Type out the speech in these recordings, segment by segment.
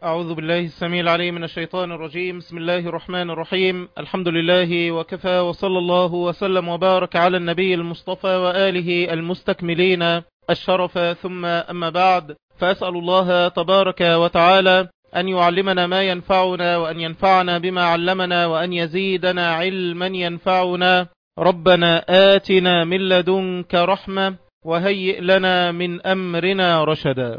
أعوذ بالله السميع العليم من الشيطان الرجيم بسم الله الرحمن الرحيم الحمد لله وكفى وصلى الله وسلم وبارك على النبي المصطفى وآله المستكملين الشرف ثم أما بعد فأسأل الله تبارك وتعالى أن يعلمنا ما ينفعنا وأن ينفعنا بما علمنا وأن يزيدنا علما ينفعنا ربنا آتنا من لدنك رحمة وهيئ لنا من أمرنا رشدا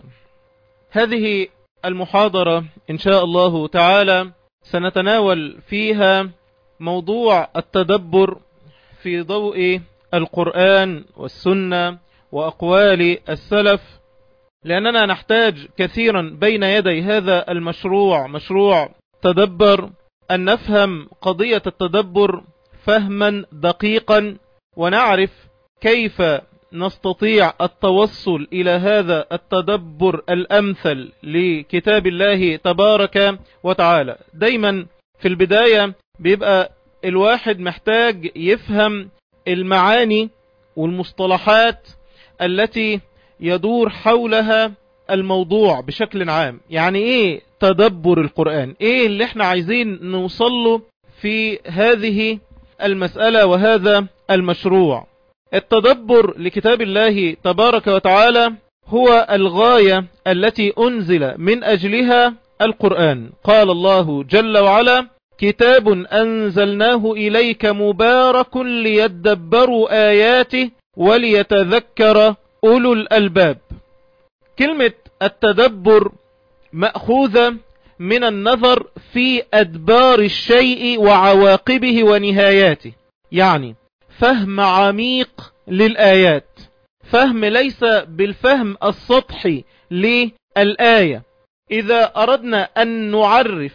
هذه المحاضرة إن شاء الله تعالى سنتناول فيها موضوع التدبر في ضوء القرآن والسنة وأقوال السلف لأننا نحتاج كثيرا بين يدي هذا المشروع مشروع تدبر أن نفهم قضية التدبر فهما دقيقا ونعرف كيف نستطيع التوصل إلى هذا التدبر الأمثل لكتاب الله تبارك وتعالى دايما في البداية بيبقى الواحد محتاج يفهم المعاني والمصطلحات التي يدور حولها الموضوع بشكل عام يعني ايه تدبر القرآن ايه اللي احنا عايزين نوصله في هذه المسألة وهذا المشروع التدبر لكتاب الله تبارك وتعالى هو الغاية التي أنزل من أجلها القرآن قال الله جل وعلا كتاب أنزلناه إليك مبارك ليدبروا آياته وليتذكر أولو الألباب كلمة التدبر مأخوذة من النظر في أدبار الشيء وعواقبه ونهاياته يعني فهم عميق للآيات فهم ليس بالفهم السطحي للآية إذا أردنا أن نعرف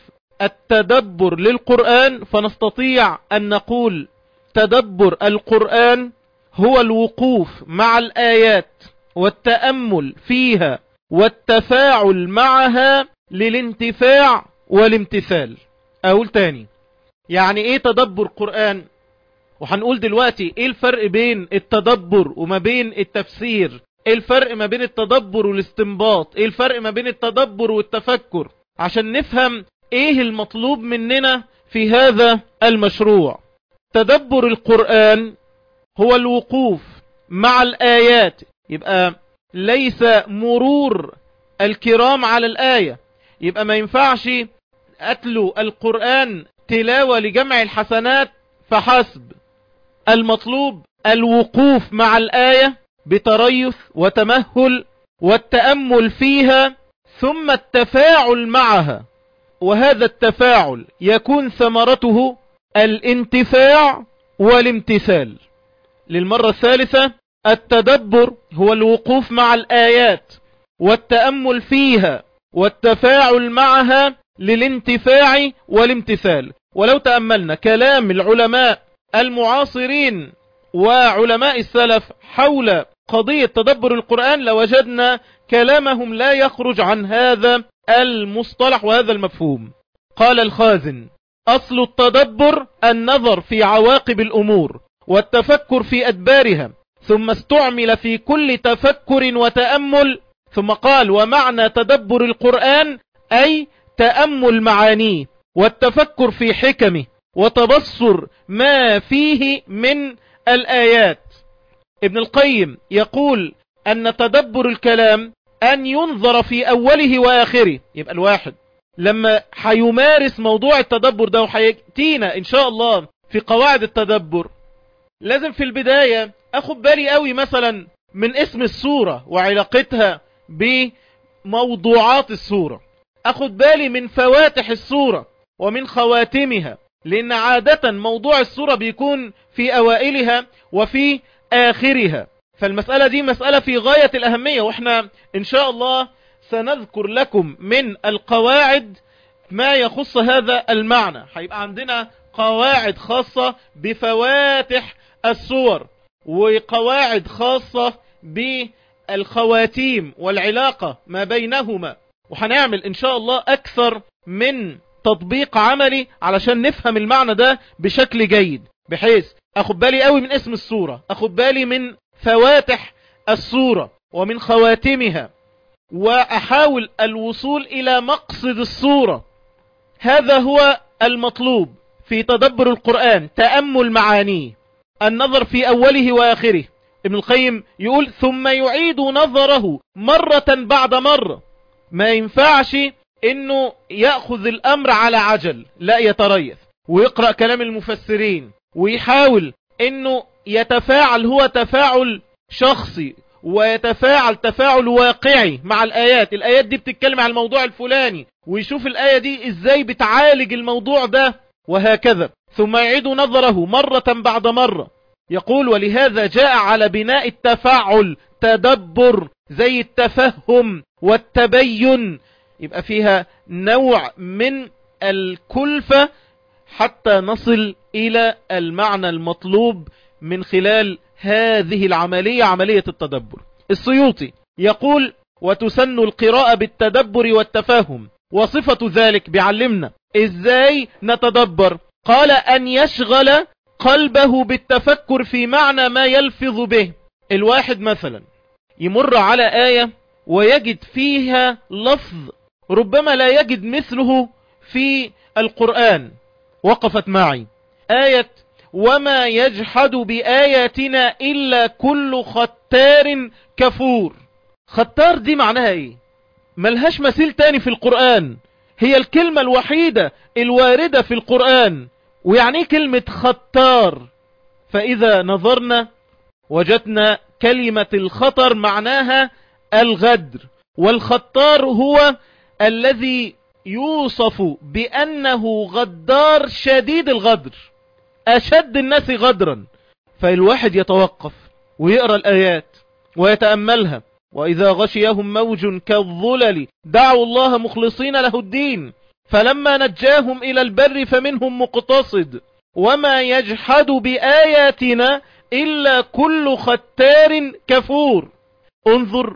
التدبر للقرآن فنستطيع أن نقول تدبر القرآن هو الوقوف مع الآيات والتأمل فيها والتفاعل معها للانتفاع والامتثال أقول تاني يعني ايه تدبر قرآن وهنقول دلوقتي ايه الفرق بين التدبر وما بين التفسير ايه الفرق ما بين التدبر والاستنباط ايه الفرق ما بين التدبر والتفكر عشان نفهم ايه المطلوب مننا في هذا المشروع تدبر القرآن هو الوقوف مع الآيات يبقى ليس مرور الكرام على الآية يبقى ما ينفعش أتلو القرآن تلاوة لجمع الحسنات فحسب المطلوب الوقوف مع الآية بتريث وتمهل والتأمل فيها ثم التفاعل معها وهذا التفاعل يكون ثمرته الانتفاع والامتثال للمرة الثالثة التدبر هو الوقوف مع الآيات والتأمل فيها والتفاعل معها للانتفاع والامتثال ولو تأملنا كلام العلماء المعاصرين وعلماء السلف حول قضية تدبر القرآن لوجدنا كلامهم لا يخرج عن هذا المصطلح وهذا المفهوم قال الخازن أصل التدبر النظر في عواقب الأمور والتفكر في أدبارها ثم استعمل في كل تفكر وتأمل ثم قال ومعنى تدبر القرآن أي تأمل معانيه والتفكر في حكمه وتبصر ما فيه من الآيات ابن القيم يقول أن تدبر الكلام أن ينظر في أوله وآخره يبقى الواحد لما حيمارس موضوع التدبر ده وحيأتينا إن شاء الله في قواعد التدبر لازم في البداية أخد بالي قوي مثلا من اسم السورة وعلاقتها بموضوعات السورة أخد بالي من فواتح السورة ومن خواتمها لأن عادة موضوع السورة بيكون في أوائلها وفي آخرها فالمسألة دي مسألة في غاية الأهمية وإحنا إن شاء الله سنذكر لكم من القواعد ما يخص هذا المعنى هيبقى عندنا قواعد خاصة بفواتح السور وقواعد خاصة بالخواتيم والعلاقة ما بينهما وهنعمل إن شاء الله أكثر من تطبيق عملي علشان نفهم المعنى ده بشكل جيد بحيث اخد بالي قوي من اسم السورة اخد بالي من فواتح السورة ومن خواتمها وأحاول الوصول إلى مقصد الصورة هذا هو المطلوب في تدبر القرآن تأمل معانيه النظر في أوله وآخره ابن القيم يقول ثم يعيد نظره مرة بعد مرة ما ينفعش انه يأخذ الامر على عجل لا يتريث ويقرأ كلام المفسرين ويحاول انه يتفاعل هو تفاعل شخصي ويتفاعل تفاعل واقعي مع الآيات الآيات دي بتتكلم عن الموضوع الفلاني ويشوف الآية دي ازاي بتعالج الموضوع ده وهكذا ثم يعيد نظره مرة بعد مرة يقول ولهذا جاء على بناء التفاعل تدبر زي التفهم والتبين يبقى فيها نوع من الكلفة حتى نصل إلى المعنى المطلوب من خلال هذه العملية عملية التدبر السيوطي يقول وتسن القراءة بالتدبر والتفاهم وصفة ذلك بيعلمنا ازاي نتدبر قال ان يشغل قلبه بالتفكر في معنى ما يلفظ به الواحد مثلا يمر على آية ويجد فيها لفظ ربما لا يجد مثله في القرآن وقفت معي آية وما يجحد بآياتنا إلا كل ختار كفور ختار دي معناها ايه ملهاش مثيل تاني في القرآن هي الكلمة الوحيدة الواردة في القرآن ويعني كلمة ختار فإذا نظرنا وجدنا كلمة الخطر معناها الغدر والختار هو الذي يوصف بأنه غدار شديد الغدر أشد الناس غدرا فالواحد يتوقف ويقرأ الآيات ويتأملها وإذا غشيهم موج كالظلل دعوا الله مخلصين له الدين فلما نجاهم إلى البر فمنهم مقتصد وما يجحد بآياتنا إلا كل ختار كفور انظر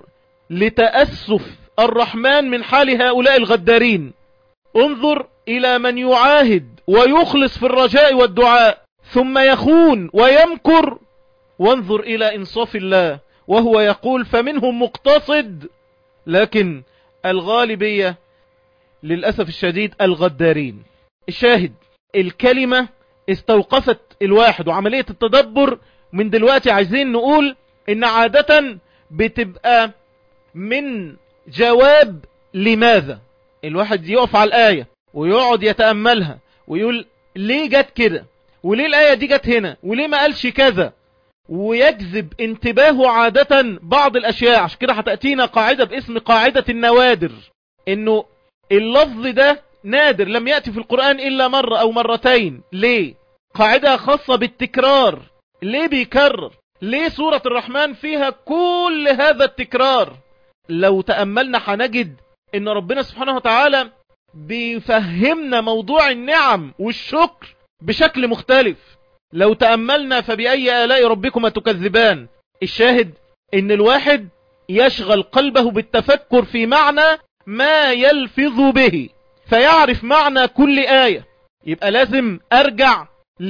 لتأسف الرحمن من حال هؤلاء الغدارين انظر إلى من يعاهد ويخلص في الرجاء والدعاء ثم يخون ويمكر وانظر إلى إنصاف الله وهو يقول فمنهم مقتصد لكن الغالبية للأسف الشديد الغدارين الشاهد الكلمة استوقفت الواحد وعملية التدبر من دلوقتي عايزين نقول ان عادة بتبقى من جواب لماذا الواحد يقف على الآية ويقعد يتأملها ويقول ليه جت كده وليه الآية دي جت هنا وليه ما قالش كذا ويجذب انتباهه عادة بعض الأشياء عشان كده هتأتينا قاعدة باسم قاعدة النوادر انه اللفظ ده نادر لم يأتي في القرآن إلا مرة أو مرتين ليه قاعدة خاصة بالتكرار ليه بيكرر ليه سورة الرحمن فيها كل هذا التكرار لو تأملنا هنجد ان ربنا سبحانه وتعالى بيفهمنا موضوع النعم والشكر بشكل مختلف لو تأملنا فبأي آلاء ربكما تكذبان الشاهد ان الواحد يشغل قلبه بالتفكر في معنى ما يلفظ به فيعرف معنى كل آية يبقى لازم ارجع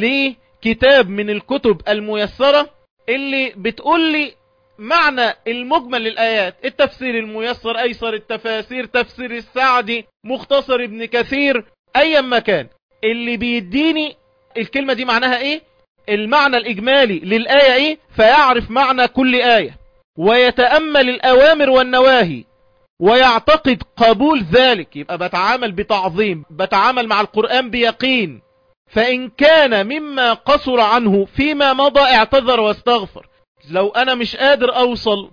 لكتاب من الكتب الميسرة اللي بتقول لي معنى المجمل للآيات التفسير الميسر أيسر التفاسير تفسير السعدي مختصر ابن كثير أيا ما كان اللي بيديني الكلمة دي معناها ايه المعنى الإجمالي للآية ايه فيعرف معنى كل آية ويتأمل الأوامر والنواهي ويعتقد قبول ذلك يبقى بتعامل بتعظيم بتعامل مع القرآن بيقين فإن كان مما قصر عنه فيما مضى اعتذر واستغفر لو أنا مش قادر أوصل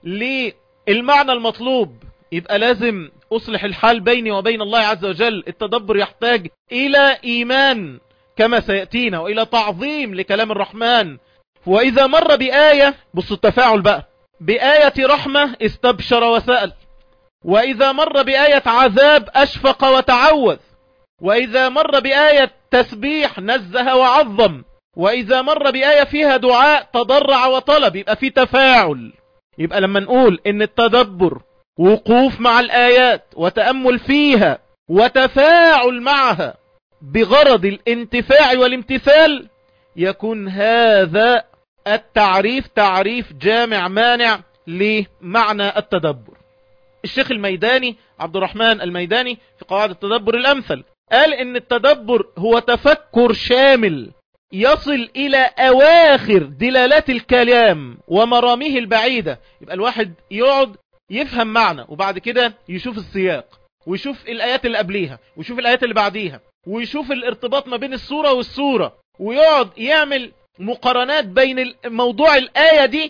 للمعنى المطلوب يبقى لازم أصلح الحال بيني وبين الله عز وجل التدبر يحتاج إلى إيمان كما سيأتينا وإلى تعظيم لكلام الرحمن وإذا مر بآية بص التفاعل بقى بآية رحمة استبشر وسأل وإذا مر بآية عذاب أشفق وتعوذ وإذا مر بآية تسبيح نزه وعظم وإذا مر بآية فيها دعاء تضرع وطلب يبقى في تفاعل يبقى لما نقول ان التدبر وقوف مع الآيات وتأمل فيها وتفاعل معها بغرض الانتفاع والامتثال يكون هذا التعريف تعريف جامع مانع لمعنى التدبر الشيخ الميداني عبد الرحمن الميداني في قواعد التدبر الأمثل قال ان التدبر هو تفكر شامل يصل الى اواخر دلالات الكلام ومراميه البعيدة يبقى الواحد يقعد يفهم معنى وبعد كده يشوف السياق ويشوف الايات اللي قبليها ويشوف الايات اللي بعديها ويشوف الارتباط ما بين الصورة والصورة ويقعد يعمل مقارنات بين موضوع الآية دي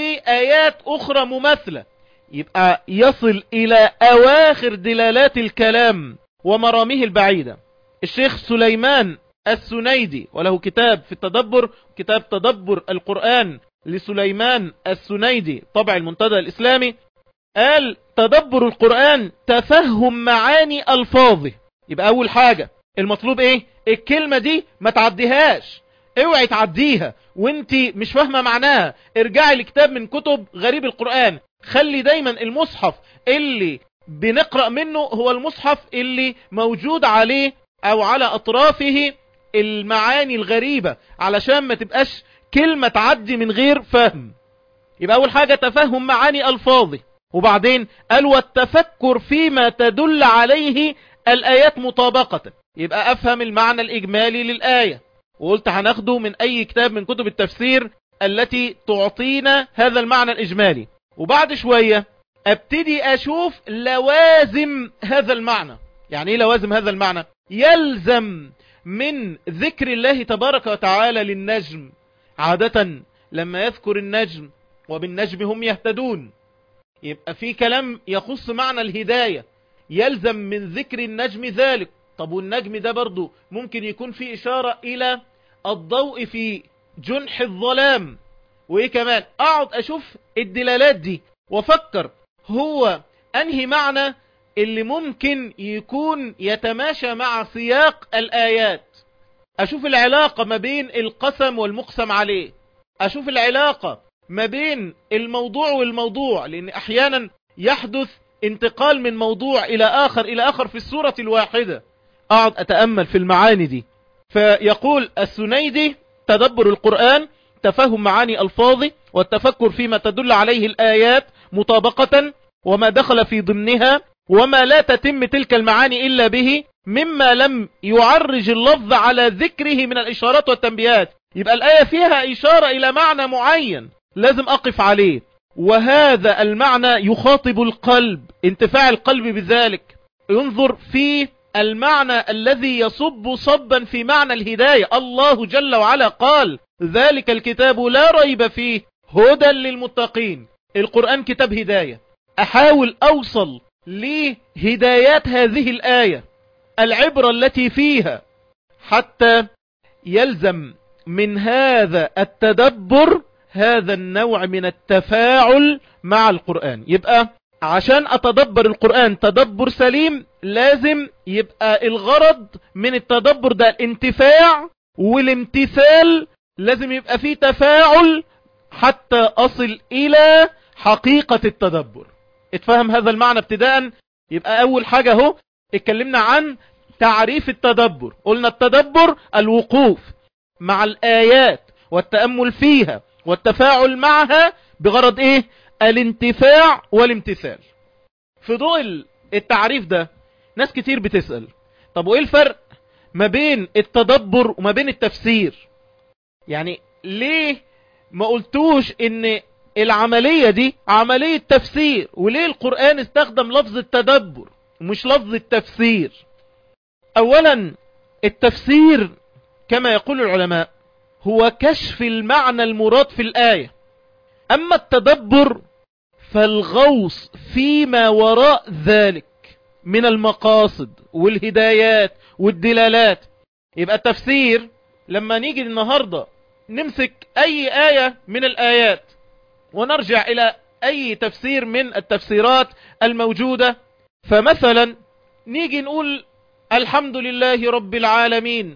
وآيات أخرى مماثلة يبقى يصل إلى أواخر دلالات الكلام ومراميه البعيدة الشيخ سليمان السنيدي وله كتاب في التدبر كتاب تدبر القرآن لسليمان السنيدي طبع المنتدى الإسلامي قال تدبر القرآن تفهم معاني ألفاظه يبقى أول حاجة المطلوب إيه الكلمة دي ما تعديهاش اوعي تعديها وانت مش فاهمة معناها ارجعي لكتاب من كتب غريب القرآن خلي دايما المصحف اللي بنقرأ منه هو المصحف اللي موجود عليه او على اطرافه المعاني الغريبة علشان ما تبقاش كلمة تعدي من غير فهم يبقى اول حاجة تفهم معاني الفاظه وبعدين قال والتفكر فيما تدل عليه الايات مطابقة يبقى افهم المعنى الاجمالي للآية وقلت هناخده من اي كتاب من كتب التفسير التي تعطينا هذا المعنى الاجمالي وبعد شوية ابتدي اشوف لوازم هذا المعنى يعني ايه لوازم هذا المعنى يلزم من ذكر الله تبارك وتعالى للنجم عادة لما يذكر النجم وبالنجم هم يهتدون يبقى في كلام يخص معنى الهداية يلزم من ذكر النجم ذلك طب والنجم ده برضو ممكن يكون في إشارة إلى الضوء في جنح الظلام وإيه كمان أقعد أشوف الدلالات دي وفكر هو أنهي معنى اللي ممكن يكون يتماشى مع سياق الآيات أشوف العلاقة ما بين القسم والمقسم عليه أشوف العلاقة ما بين الموضوع والموضوع لأن أحيانا يحدث انتقال من موضوع إلى آخر إلى آخر في السورة الواحدة أقعد أتأمل في المعاني دي فيقول السنيدي تدبر القرآن تفهم معاني ألفاظه والتفكر فيما تدل عليه الآيات مطابقة وما دخل في ضمنها وما لا تتم تلك المعاني إلا به مما لم يعرج اللفظ على ذكره من الإشارات والتنبيهات يبقى الآية فيها إشارة إلى معنى معين لازم أقف عليه وهذا المعنى يخاطب القلب انتفاع القلب بذلك ينظر في المعنى الذي يصب صبا في معنى الهداية الله جل وعلا قال ذلك الكتاب لا ريب فيه هدى للمتقين القرآن كتاب هداية أحاول أوصل لهدايات هذه الآية العبرة التي فيها حتى يلزم من هذا التدبر هذا النوع من التفاعل مع القرآن يبقى عشان أتدبر القرآن تدبر سليم لازم يبقى الغرض من التدبر ده الانتفاع والامتثال لازم يبقى فيه تفاعل حتى أصل إلى حقيقة التدبر اتفهم هذا المعنى ابتداء يبقى أول حاجة هو اتكلمنا عن تعريف التدبر قلنا التدبر الوقوف مع الآيات والتأمل فيها والتفاعل معها بغرض ايه الانتفاع والامتثال في ضوء التعريف ده ناس كتير بتسأل طب وايه الفرق ما بين التدبر وما بين التفسير يعني ليه ما قلتوش ان العملية دي عملية تفسير وليه القرآن استخدم لفظ التدبر ومش لفظ التفسير اولا التفسير كما يقول العلماء هو كشف المعنى المراد في الآية أما التدبر فالغوص فيما وراء ذلك من المقاصد والهدايات والدلالات يبقى التفسير لما نيجي النهاردة نمسك أي آية من الآيات ونرجع إلى أي تفسير من التفسيرات الموجودة فمثلا نيجي نقول الحمد لله رب العالمين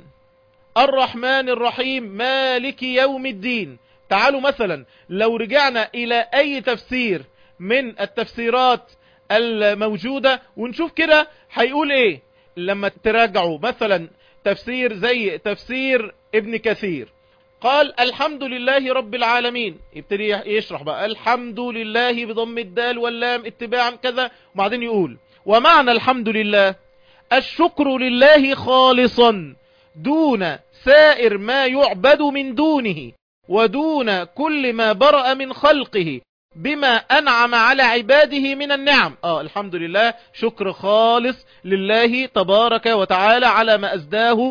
الرحمن الرحيم مالك يوم الدين تعالوا مثلا لو رجعنا إلى أي تفسير من التفسيرات الموجودة ونشوف كده هيقول ايه لما تراجعوا مثلا تفسير زي تفسير ابن كثير قال الحمد لله رب العالمين يبتدي يشرح بقى الحمد لله بضم الدال واللام اتباعا كذا وبعدين يقول ومعنى الحمد لله الشكر لله خالصا دون سائر ما يعبد من دونه ودون كل ما برأ من خلقه بما أنعم على عباده من النعم آه الحمد لله شكر خالص لله تبارك وتعالى على ما أزداه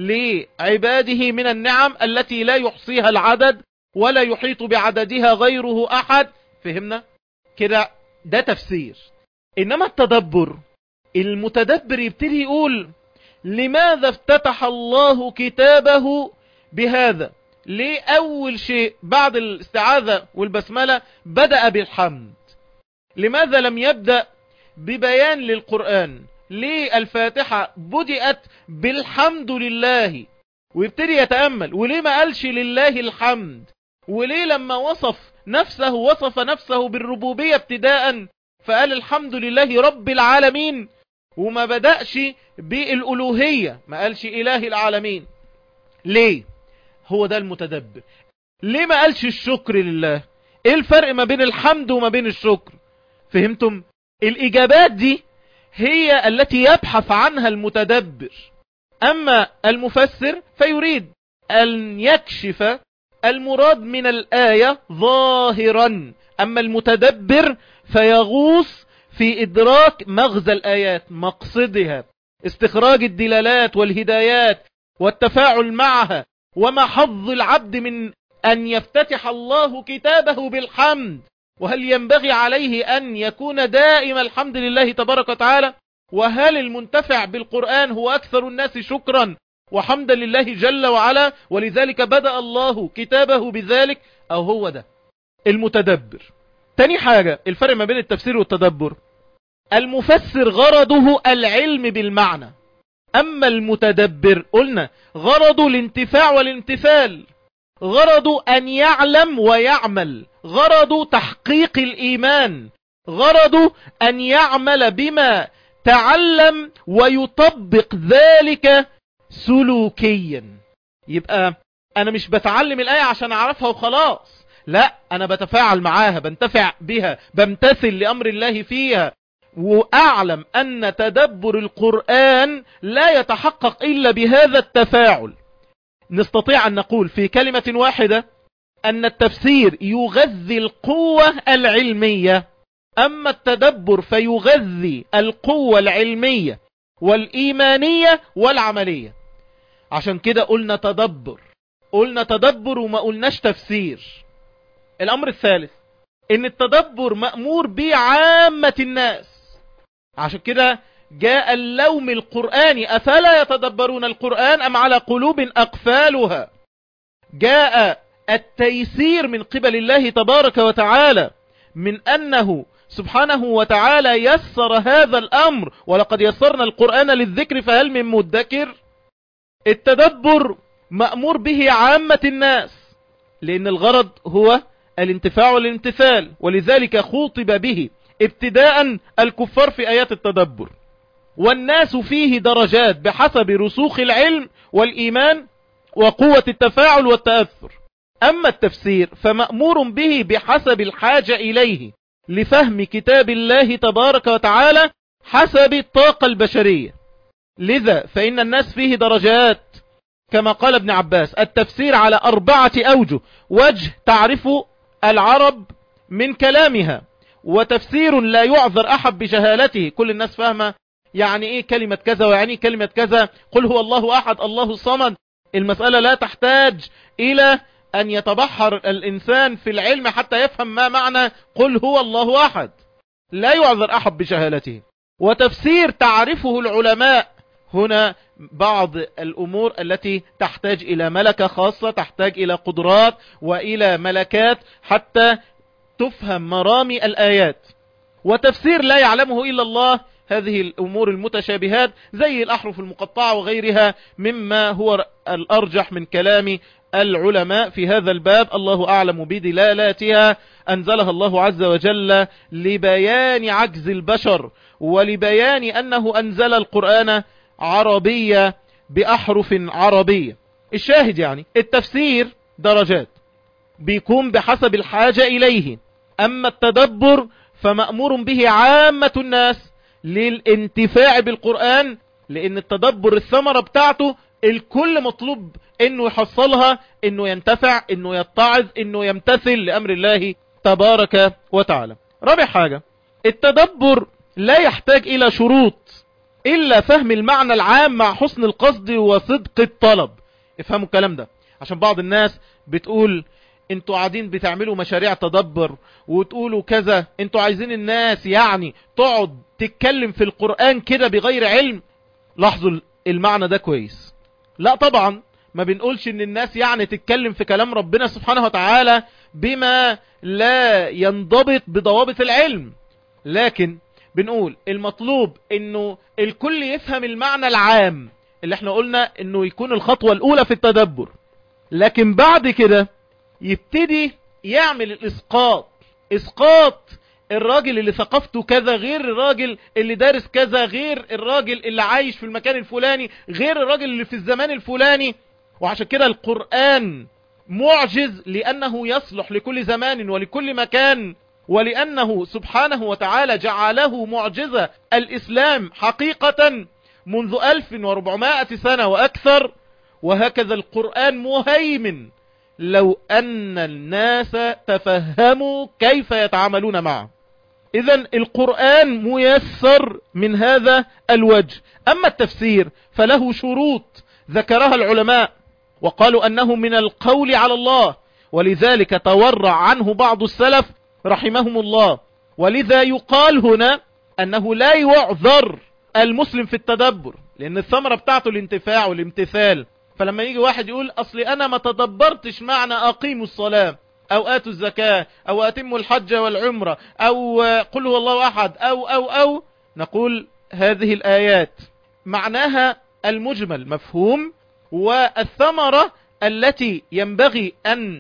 لعباده من النعم التي لا يحصيها العدد ولا يحيط بعددها غيره أحد فهمنا كده ده تفسير إنما التدبر المتدبر يبتدي يقول لماذا افتتح الله كتابه بهذا ليه أول شيء بعد الاستعاذة والبسملة بدأ بالحمد لماذا لم يبدأ ببيان للقرآن ليه الفاتحة بدأت بالحمد لله ويبتدي يتأمل وليه ما قالش لله الحمد وليه لما وصف نفسه وصف نفسه بالربوبية ابتداء فقال الحمد لله رب العالمين وما بدأش بالألوهية ما قالش إله العالمين ليه هو ده المتدبر ليه ما قالش الشكر لله ايه الفرق ما بين الحمد وما بين الشكر فهمتم الاجابات دي هي التي يبحث عنها المتدبر اما المفسر فيريد ان يكشف المراد من الآية ظاهرا اما المتدبر فيغوص في ادراك مغزى الايات مقصدها استخراج الدلالات والهدايات والتفاعل معها وما حظ العبد من أن يفتتح الله كتابه بالحمد وهل ينبغي عليه أن يكون دائم الحمد لله تبارك وتعالى وهل المنتفع بالقرآن هو أكثر الناس شكرا وحمدا لله جل وعلا ولذلك بدأ الله كتابه بذلك أو هو ده المتدبر تاني حاجة الفرق ما بين التفسير والتدبر المفسر غرضه العلم بالمعنى أما المتدبر قلنا غرضه الانتفاع والامتثال غرضه أن يعلم ويعمل غرضه تحقيق الإيمان غرضه أن يعمل بما تعلم ويطبق ذلك سلوكيا يبقى أنا مش بتعلم الآية عشان أعرفها وخلاص لا أنا بتفاعل معاها بنتفع بها بمتثل لأمر الله فيها وأعلم أن تدبر القرآن لا يتحقق إلا بهذا التفاعل نستطيع أن نقول في كلمة واحدة أن التفسير يغذي القوة العلمية أما التدبر فيغذي القوة العلمية والإيمانية والعملية عشان كده قلنا تدبر قلنا تدبر وما قلناش تفسير الأمر الثالث ان التدبر مأمور به عامة الناس عشان كده جاء اللوم القرآني أفلا يتدبرون القرآن أم على قلوب أقفالها جاء التيسير من قبل الله تبارك وتعالى من أنه سبحانه وتعالى يسر هذا الأمر ولقد يسرنا القرآن للذكر فهل من مدكر التدبر مأمور به عامة الناس لأن الغرض هو الانتفاع والامتثال ولذلك خوطب به ابتداء الكفار في آيات التدبر والناس فيه درجات بحسب رسوخ العلم والإيمان وقوة التفاعل والتأثر أما التفسير فمأمور به بحسب الحاجة إليه لفهم كتاب الله تبارك وتعالى حسب الطاقة البشرية لذا فإن الناس فيه درجات كما قال ابن عباس التفسير على أربعة أوجه وجه تعرف العرب من كلامها وتفسير لا يعذر أحد بجهالته كل الناس فاهمة يعني ايه كلمة كذا ويعني ايه كلمة كذا قل هو الله أحد الله الصمد المسألة لا تحتاج إلى أن يتبحر الإنسان في العلم حتى يفهم ما معنى قل هو الله أحد لا يعذر أحد بجهالته وتفسير تعرفه العلماء هنا بعض الأمور التي تحتاج إلى ملكة خاصة تحتاج إلى قدرات وإلى ملكات حتى تفهم مرامي الآيات وتفسير لا يعلمه إلا الله هذه الأمور المتشابهات زي الأحرف المقطعة وغيرها مما هو الأرجح من كلام العلماء في هذا الباب الله أعلم بدلالاتها أنزلها الله عز وجل لبيان عجز البشر ولبيان أنه أنزل القرآن عربية بأحرف عربية الشاهد يعني التفسير درجات بيكون بحسب الحاجة إليه أما التدبر فمأمور به عامة الناس للانتفاع بالقرآن لأن التدبر الثمرة بتاعته الكل مطلوب انه يحصلها انه ينتفع انه يتعظ انه يمتثل لأمر الله تبارك وتعالى رابع حاجة التدبر لا يحتاج إلى شروط إلا فهم المعنى العام مع حسن القصد وصدق الطلب افهموا الكلام ده عشان بعض الناس بتقول انتوا قاعدين بتعملوا مشاريع تدبر وتقولوا كذا انتوا عايزين الناس يعني تقعد تتكلم في القرآن كده بغير علم لاحظوا المعنى ده كويس لا طبعا ما بنقولش ان الناس يعني تتكلم في كلام ربنا سبحانه وتعالى بما لا ينضبط بضوابط العلم لكن بنقول المطلوب انه الكل يفهم المعنى العام اللي احنا قلنا انه يكون الخطوة الاولى في التدبر لكن بعد كده يبتدي يعمل الاسقاط اسقاط الراجل اللي ثقافته كذا غير الراجل اللي دارس كذا غير الراجل اللي عايش في المكان الفلاني غير الراجل اللي في الزمان الفلاني وعشان كده القرآن معجز لأنه يصلح لكل زمان ولكل مكان ولأنه سبحانه وتعالى جعله معجزة الإسلام حقيقة منذ 1400 سنة وأكثر وهكذا القرآن مهيمن لو أن الناس تفهموا كيف يتعاملون معه إذا القرآن ميسر من هذا الوجه أما التفسير فله شروط ذكرها العلماء وقالوا أنه من القول على الله ولذلك تورع عنه بعض السلف رحمهم الله ولذا يقال هنا أنه لا يعذر المسلم في التدبر لأن الثمرة بتاعته الانتفاع والامتثال فلما يجي واحد يقول أصلي أنا ما تدبرتش معنى أقيموا الصلاة أو آتوا الزكاة أو أتموا الحج والعمرة أو قل هو الله أحد أو أو أو نقول هذه الآيات معناها المجمل مفهوم والثمرة التي ينبغي أن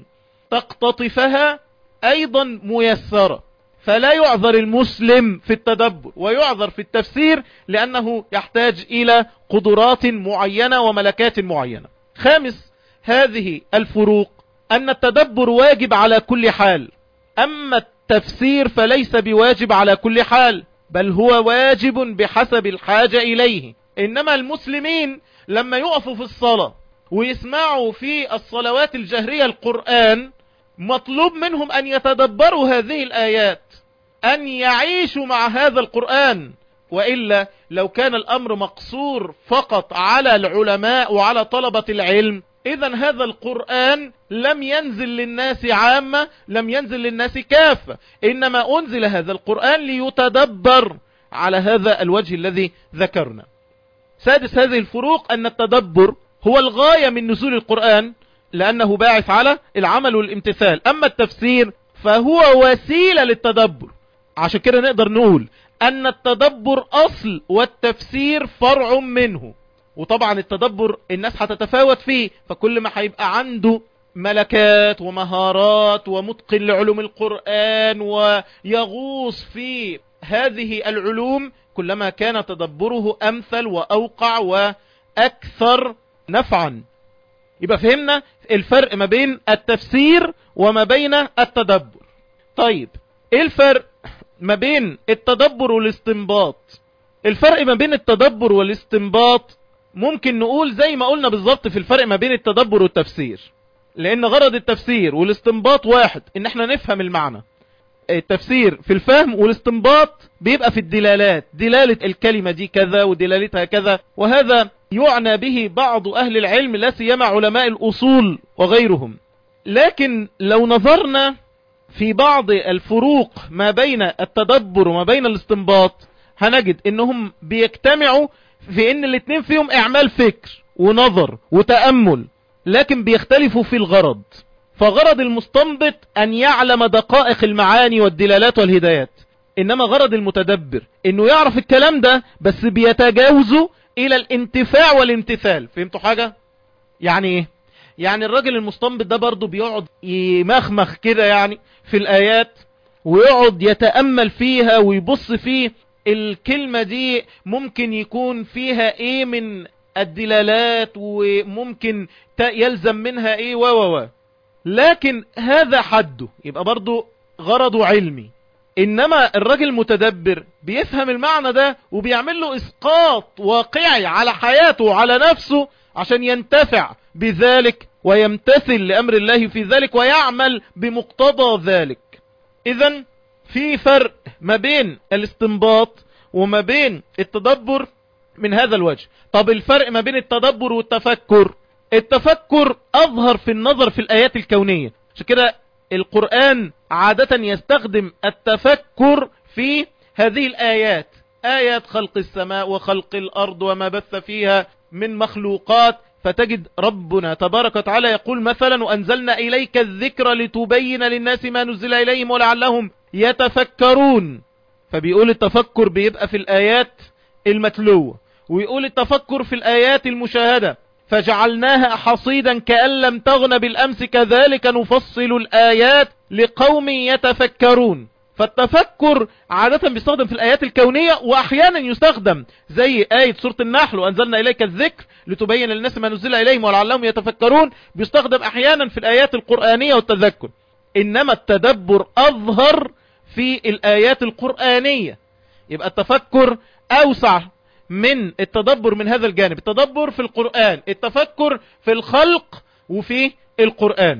تقتطفها أيضا ميسرة فلا يعذر المسلم في التدبر ويعذر في التفسير لأنه يحتاج إلى قدرات معينة وملكات معينة خامس هذه الفروق أن التدبر واجب على كل حال أما التفسير فليس بواجب على كل حال بل هو واجب بحسب الحاجة إليه إنما المسلمين لما يقفوا في الصلاة ويسمعوا في الصلوات الجهرية القرآن مطلوب منهم أن يتدبروا هذه الآيات أن يعيشوا مع هذا القرآن وإلا لو كان الأمر مقصور فقط على العلماء وعلى طلبة العلم إذا هذا القرآن لم ينزل للناس عامة لم ينزل للناس كافة إنما أنزل هذا القرآن ليتدبر على هذا الوجه الذي ذكرنا سادس هذه الفروق أن التدبر هو الغاية من نزول القرآن لأنه باعث على العمل والامتثال أما التفسير فهو وسيلة للتدبر عشان كده نقدر نقول أن التدبر أصل والتفسير فرع منه وطبعا التدبر الناس هتتفاوت فيه فكل ما هيبقى عنده ملكات ومهارات ومتقن لعلوم القرآن ويغوص في هذه العلوم كلما كان تدبره أمثل وأوقع وأكثر نفعا يبقى فهمنا الفرق ما بين التفسير وما بين التدبر طيب ايه الفرق ما بين التدبر والاستنباط الفرق ما بين التدبر والاستنباط ممكن نقول زي ما قلنا بالظبط في الفرق ما بين التدبر والتفسير لان غرض التفسير والاستنباط واحد ان احنا نفهم المعنى التفسير في الفهم والاستنباط بيبقى في الدلالات دلالة الكلمة دي كذا ودلالتها كذا وهذا يعنى به بعض أهل العلم لا سيما علماء الأصول وغيرهم لكن لو نظرنا في بعض الفروق ما بين التدبر وما بين الاستنباط هنجد انهم بيجتمعوا في ان الاتنين فيهم اعمال فكر ونظر وتأمل لكن بيختلفوا في الغرض فغرض المستنبط ان يعلم دقائق المعاني والدلالات والهدايات انما غرض المتدبر انه يعرف الكلام ده بس بيتجاوزه الى الانتفاع والامتثال فهمتوا حاجة يعني ايه يعني الراجل المستنبط ده برضه بيقعد يمخمخ كده يعني في الايات ويقعد يتأمل فيها ويبص فيه الكلمة دي ممكن يكون فيها ايه من الدلالات وممكن يلزم منها ايه و و و لكن هذا حده يبقى برضو غرضه علمي انما الراجل المتدبر بيفهم المعنى ده وبيعمل له اسقاط واقعي على حياته وعلى نفسه عشان ينتفع بذلك ويمتثل لامر الله في ذلك ويعمل بمقتضى ذلك اذا في فرق ما بين الاستنباط وما بين التدبر من هذا الوجه طب الفرق ما بين التدبر والتفكر التفكر اظهر في النظر في الايات الكونية عشان كده القرآن عادة يستخدم التفكر في هذه الآيات آيات خلق السماء وخلق الأرض وما بث فيها من مخلوقات فتجد ربنا تبارك وتعالى يقول مثلا وأنزلنا إليك الذكر لتبين للناس ما نزل إليهم ولعلهم يتفكرون فبيقول التفكر بيبقى في الآيات المتلوة ويقول التفكر في الآيات المشاهدة فجعلناها حصيدا كأن لم تغن بالأمس كذلك نفصل الآيات لقوم يتفكرون فالتفكر عادة بيستخدم في الآيات الكونية وأحيانا يستخدم زي آية سورة النحل وأنزلنا إليك الذكر لتبين للناس ما نزل إليهم ولعلهم يتفكرون بيستخدم أحيانا في الآيات القرآنية والتذكر إنما التدبر أظهر في الآيات القرآنية يبقى التفكر أوسع من التدبر من هذا الجانب التدبر في القرآن التفكر في الخلق وفي القرآن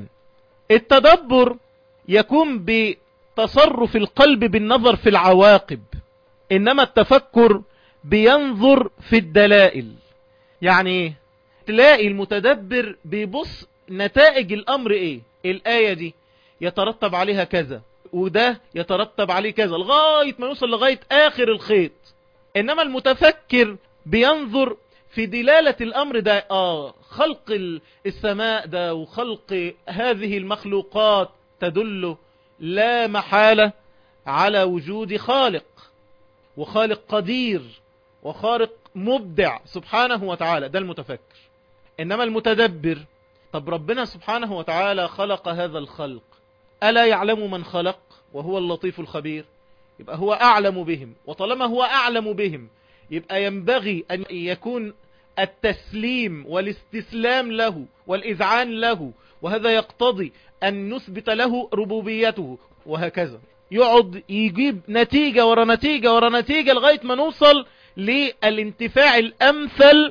التدبر يكون بتصرف القلب بالنظر في العواقب إنما التفكر بينظر في الدلائل يعني ايه تلاقي المتدبر بيبص نتائج الأمر ايه الآية دي يترتب عليها كذا وده يترتب عليه كذا لغاية ما يوصل لغاية آخر الخيط انما المتفكر بينظر في دلالة الامر ده اه خلق السماء ده وخلق هذه المخلوقات تدل لا محالة على وجود خالق وخالق قدير وخالق مبدع سبحانه وتعالى ده المتفكر انما المتدبر طب ربنا سبحانه وتعالى خلق هذا الخلق ألا يعلم من خلق وهو اللطيف الخبير يبقى هو أعلم بهم وطالما هو أعلم بهم يبقى ينبغي أن يكون التسليم والاستسلام له والإذعان له وهذا يقتضي أن نثبت له ربوبيته وهكذا يقعد يجيب نتيجة ورا نتيجة ورا نتيجة لغاية ما نوصل للانتفاع الأمثل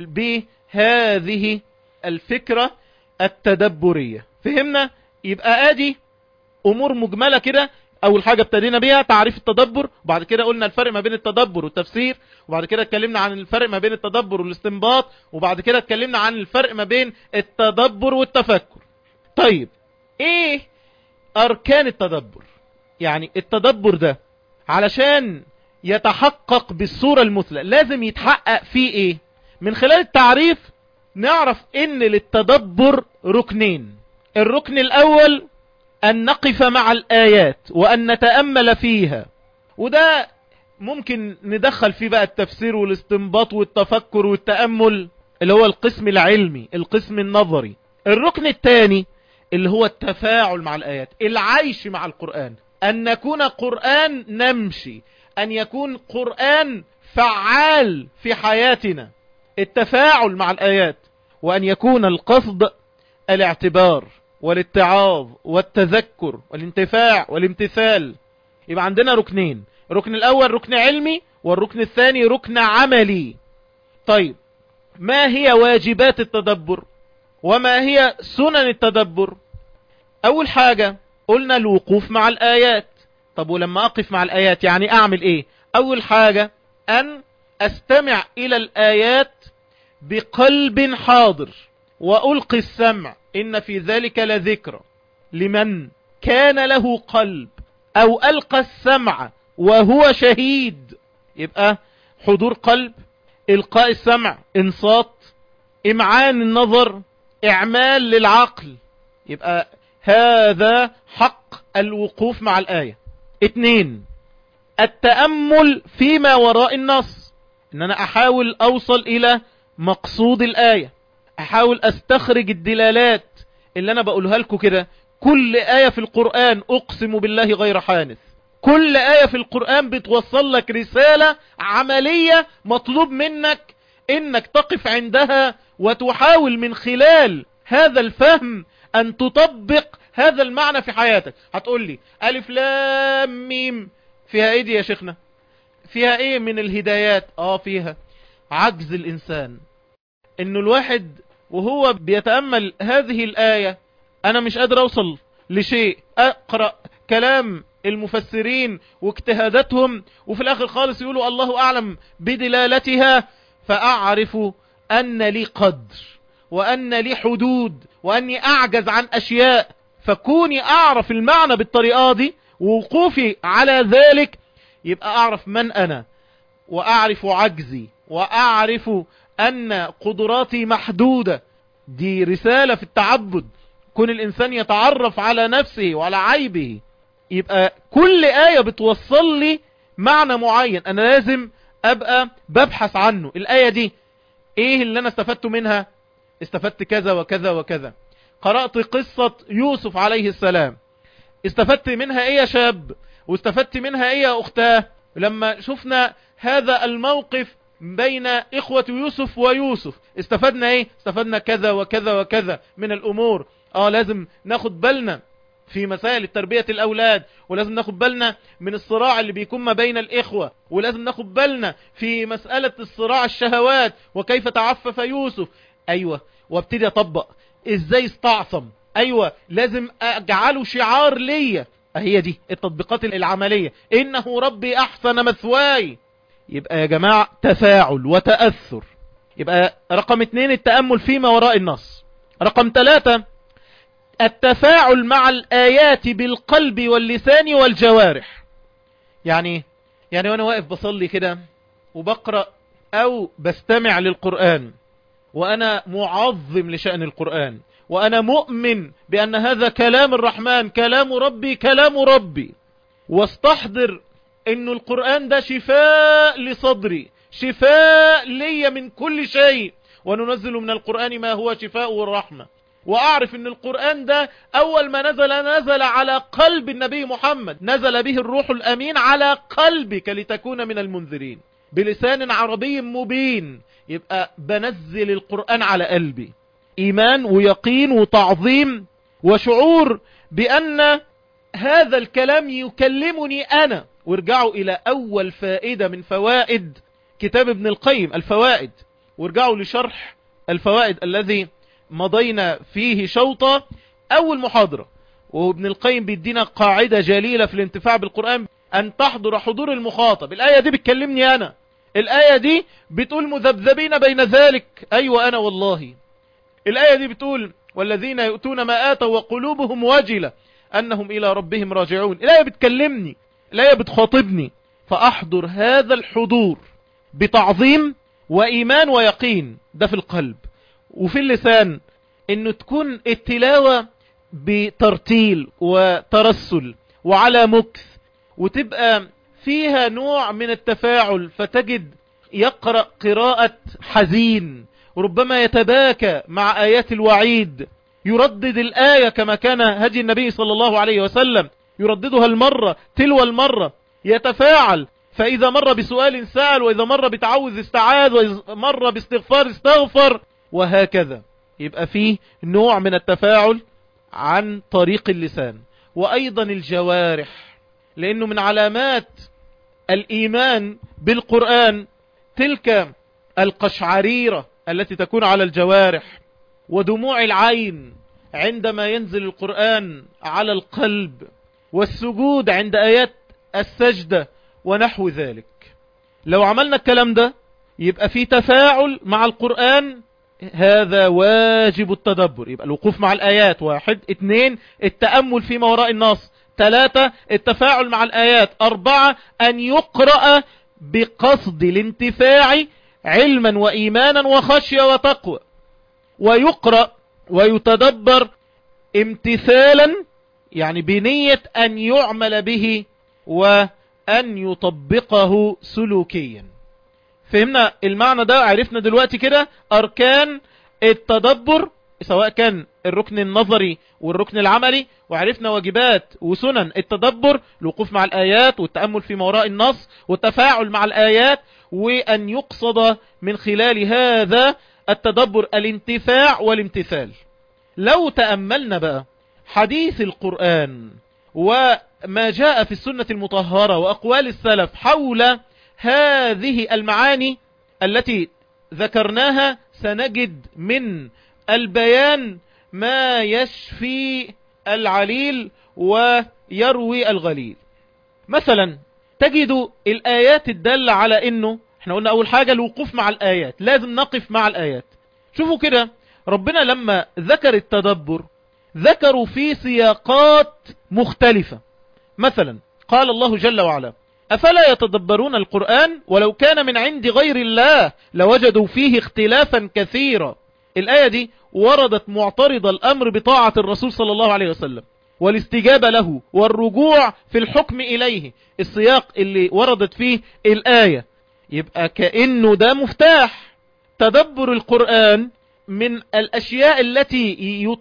بهذه الفكرة التدبرية فهمنا يبقى ادي امور مجملة كده اول حاجة ابتدينا بيها تعريف التدبر وبعد كده قلنا الفرق ما بين التدبر والتفسير وبعد كده اتكلمنا عن الفرق ما بين التدبر والاستنباط وبعد كده اتكلمنا عن الفرق ما بين التدبر والتفكر طيب ايه اركان التدبر يعني التدبر ده علشان يتحقق بالصورة المثلى لازم يتحقق فيه ايه من خلال التعريف نعرف ان للتدبر ركنين الركن الاول ان نقف مع الايات وان نتأمل فيها وده ممكن ندخل فيه بقى التفسير والاستنباط والتفكر والتأمل اللي هو القسم العلمي القسم النظري الركن الثاني اللي هو التفاعل مع الآيات العيش مع القرآن أن نكون قرآن نمشي أن يكون قرآن فعال في حياتنا التفاعل مع الآيات وأن يكون القصد الاعتبار والاتعاظ والتذكر والانتفاع والامتثال يبقى عندنا ركنين الركن الأول ركن علمي والركن الثاني ركن عملي طيب ما هي واجبات التدبر وما هي سنن التدبر أول حاجة قلنا الوقوف مع الآيات طب ولما أقف مع الآيات يعني أعمل إيه أول حاجة أن أستمع إلى الآيات بقلب حاضر وألقي السمع إن في ذلك لذكر لمن كان له قلب أو ألقى السمع وهو شهيد يبقى حضور قلب إلقاء السمع انصات إمعان النظر إعمال للعقل يبقى هذا حق الوقوف مع الآية اتنين التأمل فيما وراء النص ان انا احاول اوصل الى مقصود الآية احاول استخرج الدلالات اللي انا بقولها لكم كده كل آية في القرآن اقسم بالله غير حانث كل آية في القرآن بتوصل لك رسالة عملية مطلوب منك انك تقف عندها وتحاول من خلال هذا الفهم أن تطبق هذا المعنى في حياتك هتقول لي ألف لام ميم فيها ايه دي يا شيخنا فيها ايه من الهدايات اه فيها عجز الإنسان انه الواحد وهو بيتأمل هذه الآية أنا مش قادر أوصل لشيء أقرأ كلام المفسرين واجتهاداتهم وفي الآخر خالص يقولوا الله أعلم بدلالتها فأعرف أن لي قدر وأن لي حدود وأني أعجز عن أشياء فكوني أعرف المعنى بالطريقة دي ووقوفي على ذلك يبقى أعرف من أنا وأعرف عجزي وأعرف أن قدراتي محدودة دي رسالة في التعبد كون الإنسان يتعرف على نفسه وعلى عيبه يبقى كل آية بتوصل لي معنى معين أنا لازم أبقى ببحث عنه الآية دي إيه اللي أنا استفدت منها استفدت كذا وكذا وكذا قرأت قصة يوسف عليه السلام استفدت منها ايه يا شاب واستفدت منها ايه يا اختاه لما شفنا هذا الموقف بين اخوة يوسف ويوسف استفدنا ايه استفدنا كذا وكذا وكذا من الامور اه لازم ناخد بالنا في مسائل تربية الاولاد ولازم ناخد بالنا من الصراع اللي بيكون ما بين الاخوة ولازم ناخد بالنا في مسألة الصراع الشهوات وكيف تعفف يوسف ايوه وابتدي اطبق ازاي استعصم ايوه لازم اجعله شعار ليا هي دي التطبيقات العملية انه ربي احسن مثواي يبقى يا جماعة تفاعل وتأثر يبقى رقم اتنين التأمل فيما وراء النص رقم ثلاثة التفاعل مع الآيات بالقلب واللسان والجوارح يعني يعني وانا واقف بصلي كده وبقرأ او بستمع للقرآن وانا معظم لشأن القرآن وانا مؤمن بان هذا كلام الرحمن كلام ربي كلام ربي واستحضر ان القرآن ده شفاء لصدري شفاء لي من كل شيء وننزل من القرآن ما هو شفاء والرحمة واعرف ان القرآن ده اول ما نزل نزل على قلب النبي محمد نزل به الروح الامين على قلبك لتكون من المنذرين بلسان عربي مبين يبقى بنزل القرآن على قلبي ايمان ويقين وتعظيم وشعور بان هذا الكلام يكلمني انا وارجعوا الى اول فائدة من فوائد كتاب ابن القيم الفوائد وارجعوا لشرح الفوائد الذي مضينا فيه شوطة اول محاضرة وابن القيم بيدينا قاعدة جليلة في الانتفاع بالقرآن ان تحضر حضور المخاطب الاية دي بتكلمني انا الاية دي بتقول مذبذبين بين ذلك ايوة انا والله الاية دي بتقول والذين يؤتون ما آتوا وقلوبهم وجلة انهم الى ربهم راجعون الاية بتكلمني الاية بتخاطبني فاحضر هذا الحضور بتعظيم وايمان ويقين ده في القلب وفي اللسان انه تكون التلاوة بترتيل وترسل وعلى مكث وتبقى فيها نوع من التفاعل فتجد يقرأ قراءة حزين وربما يتباكى مع آيات الوعيد يردد الآية كما كان هدي النبي صلى الله عليه وسلم يرددها المرة تلو المرة يتفاعل فإذا مر بسؤال سأل وإذا مر بتعوذ استعاذ وإذا مر باستغفار استغفر وهكذا يبقى فيه نوع من التفاعل عن طريق اللسان وأيضا الجوارح لأنه من علامات الإيمان بالقرآن تلك القشعريرة التي تكون على الجوارح ودموع العين عندما ينزل القرآن على القلب والسجود عند آيات السجدة ونحو ذلك لو عملنا الكلام ده يبقى في تفاعل مع القرآن هذا واجب التدبر يبقى الوقوف مع الآيات واحد اثنين التأمل فيما وراء النص ثلاثة التفاعل مع الآيات أربعة أن يقرأ بقصد الانتفاع علما وإيمانا وخشية وتقوى ويقرأ ويتدبر امتثالا يعني بنية أن يعمل به وأن يطبقه سلوكيا فهمنا المعنى ده عرفنا دلوقتي كده أركان التدبر سواء كان الركن النظري والركن العملي وعرفنا واجبات وسنن التدبر الوقوف مع الآيات والتأمل في وراء النص والتفاعل مع الآيات وأن يقصد من خلال هذا التدبر الانتفاع والامتثال لو تأملنا بقى حديث القرآن وما جاء في السنة المطهرة وأقوال السلف حول هذه المعاني التي ذكرناها سنجد من البيان ما يشفي العليل ويروي الغليل مثلا تجد الآيات الدالة على انه احنا قلنا اول حاجة الوقوف مع الآيات لازم نقف مع الآيات شوفوا كده ربنا لما ذكر التدبر ذكروا في سياقات مختلفة مثلا قال الله جل وعلا أفلا يتدبرون القرآن ولو كان من عند غير الله لوجدوا فيه اختلافا كثيرا الآية دي وردت معترض الأمر بطاعة الرسول صلى الله عليه وسلم والاستجابة له والرجوع في الحكم إليه السياق اللي وردت فيه الآية يبقى كأنه ده مفتاح تدبر القرآن من الأشياء التي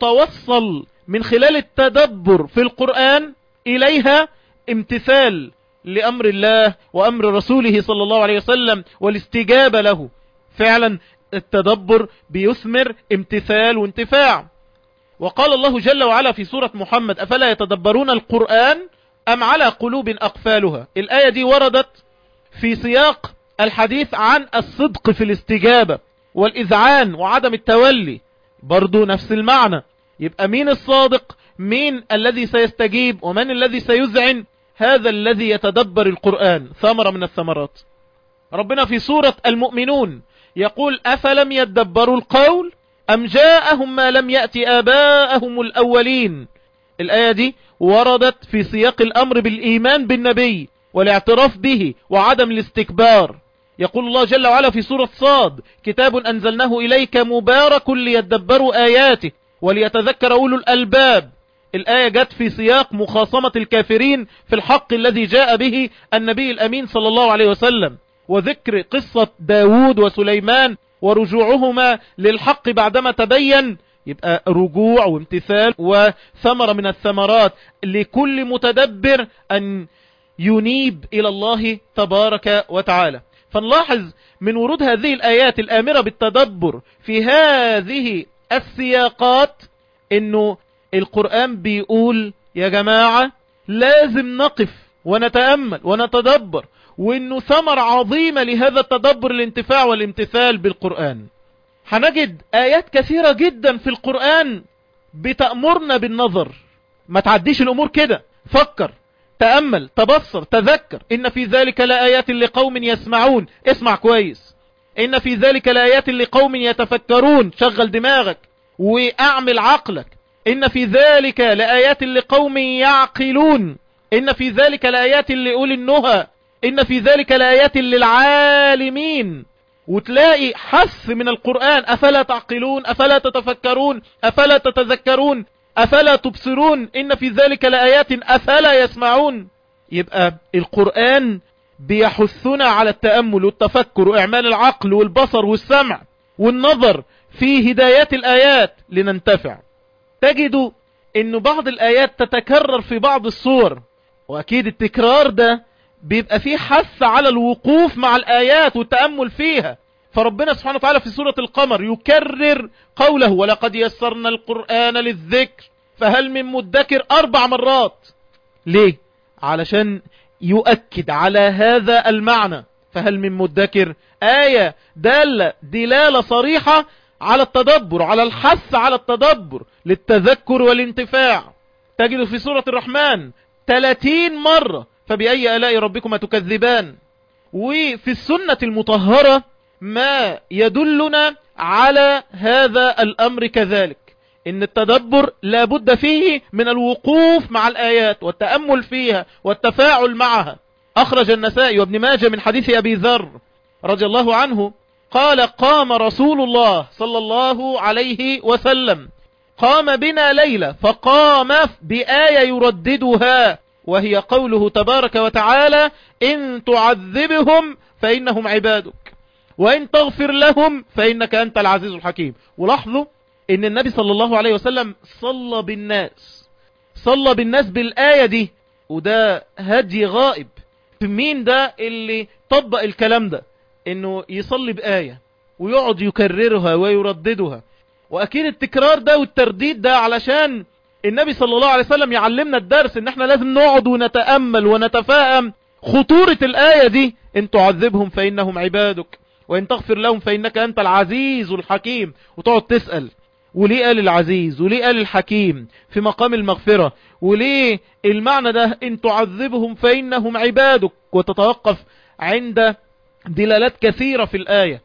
يتوصل من خلال التدبر في القرآن إليها امتثال لأمر الله وأمر رسوله صلى الله عليه وسلم والاستجابة له فعلا التدبر بيثمر امتثال وانتفاع وقال الله جل وعلا في سورة محمد أفلا يتدبرون القرآن أم على قلوب أقفالها الآية دي وردت في سياق الحديث عن الصدق في الاستجابة والإذعان وعدم التولي برضو نفس المعنى يبقى مين الصادق مين الذي سيستجيب ومن الذي سيذعن هذا الذي يتدبر القرآن ثمرة من الثمرات ربنا في سورة المؤمنون يقول أفلم يدبروا القول أم جاءهم ما لم يأتي آباءهم الأولين الآية دي وردت في سياق الأمر بالإيمان بالنبي والاعتراف به وعدم الاستكبار يقول الله جل وعلا في سورة صاد كتاب أنزلناه إليك مبارك ليدبروا آياته وليتذكر أولو الألباب الآية جت في سياق مخاصمة الكافرين في الحق الذي جاء به النبي الأمين صلى الله عليه وسلم وذكر قصة داود وسليمان ورجوعهما للحق بعدما تبين يبقى رجوع وامتثال وثمرة من الثمرات لكل متدبر أن ينيب إلى الله تبارك وتعالى فنلاحظ من ورود هذه الآيات الآمرة بالتدبر في هذه السياقات انه القرآن بيقول يا جماعة لازم نقف ونتأمل ونتدبر وانه ثمر عظيمة لهذا التدبر الانتفاع والامتثال بالقرآن هنجد آيات كثيرة جدا في القرآن بتأمرنا بالنظر ما تعديش الأمور كده فكر تأمل تبصر تذكر إن في ذلك لآيات لقوم يسمعون اسمع كويس إن في ذلك لآيات لقوم يتفكرون شغل دماغك وأعمل عقلك إن في ذلك لآيات لقوم يعقلون إن في ذلك لآيات لأولي النهى إن في ذلك لآيات للعالمين وتلاقي حث من القرآن أفلا تعقلون أفلا تتفكرون أفلا تتذكرون أفلا تبصرون إن في ذلك لآيات أفلا يسمعون يبقى القرآن بيحثنا على التأمل والتفكر وإعمال العقل والبصر والسمع والنظر في هدايات الآيات لننتفع تجد أن بعض الآيات تتكرر في بعض الصور وأكيد التكرار ده بيبقى فيه حث على الوقوف مع الآيات والتأمل فيها فربنا سبحانه وتعالى في سورة القمر يكرر قوله ولقد يسرنا القرآن للذكر فهل من مدكر أربع مرات ليه؟ علشان يؤكد على هذا المعنى فهل من مدكر آية دالة دلالة صريحة على التدبر على الحث على التدبر للتذكر والانتفاع تجد في سورة الرحمن 30 مرة فبأي آلاء ربكما تكذبان وفي السنة المطهرة ما يدلنا على هذا الأمر كذلك إن التدبر لابد فيه من الوقوف مع الآيات والتأمل فيها والتفاعل معها أخرج النسائي وابن ماجه من حديث أبي ذر رضي الله عنه قال قام رسول الله صلى الله عليه وسلم قام بنا ليلة فقام بآية يرددها وهي قوله تبارك وتعالى إن تعذبهم فإنهم عبادك وإن تغفر لهم فإنك أنت العزيز الحكيم ولاحظوا إن النبي صلى الله عليه وسلم صلى بالناس صلى بالناس بالآية دي وده هدي غائب مين ده اللي طبق الكلام ده إنه يصلي بآية ويقعد يكررها ويرددها واكيد التكرار ده والترديد ده علشان النبي صلى الله عليه وسلم يعلمنا الدرس ان احنا لازم نقعد ونتأمل ونتفاهم خطورة الآية دي ان تعذبهم فإنهم عبادك وان تغفر لهم فإنك أنت العزيز الحكيم وتقعد تسأل وليه قال العزيز وليه قال الحكيم في مقام المغفرة وليه المعنى ده ان تعذبهم فإنهم عبادك وتتوقف عند دلالات كثيرة في الآية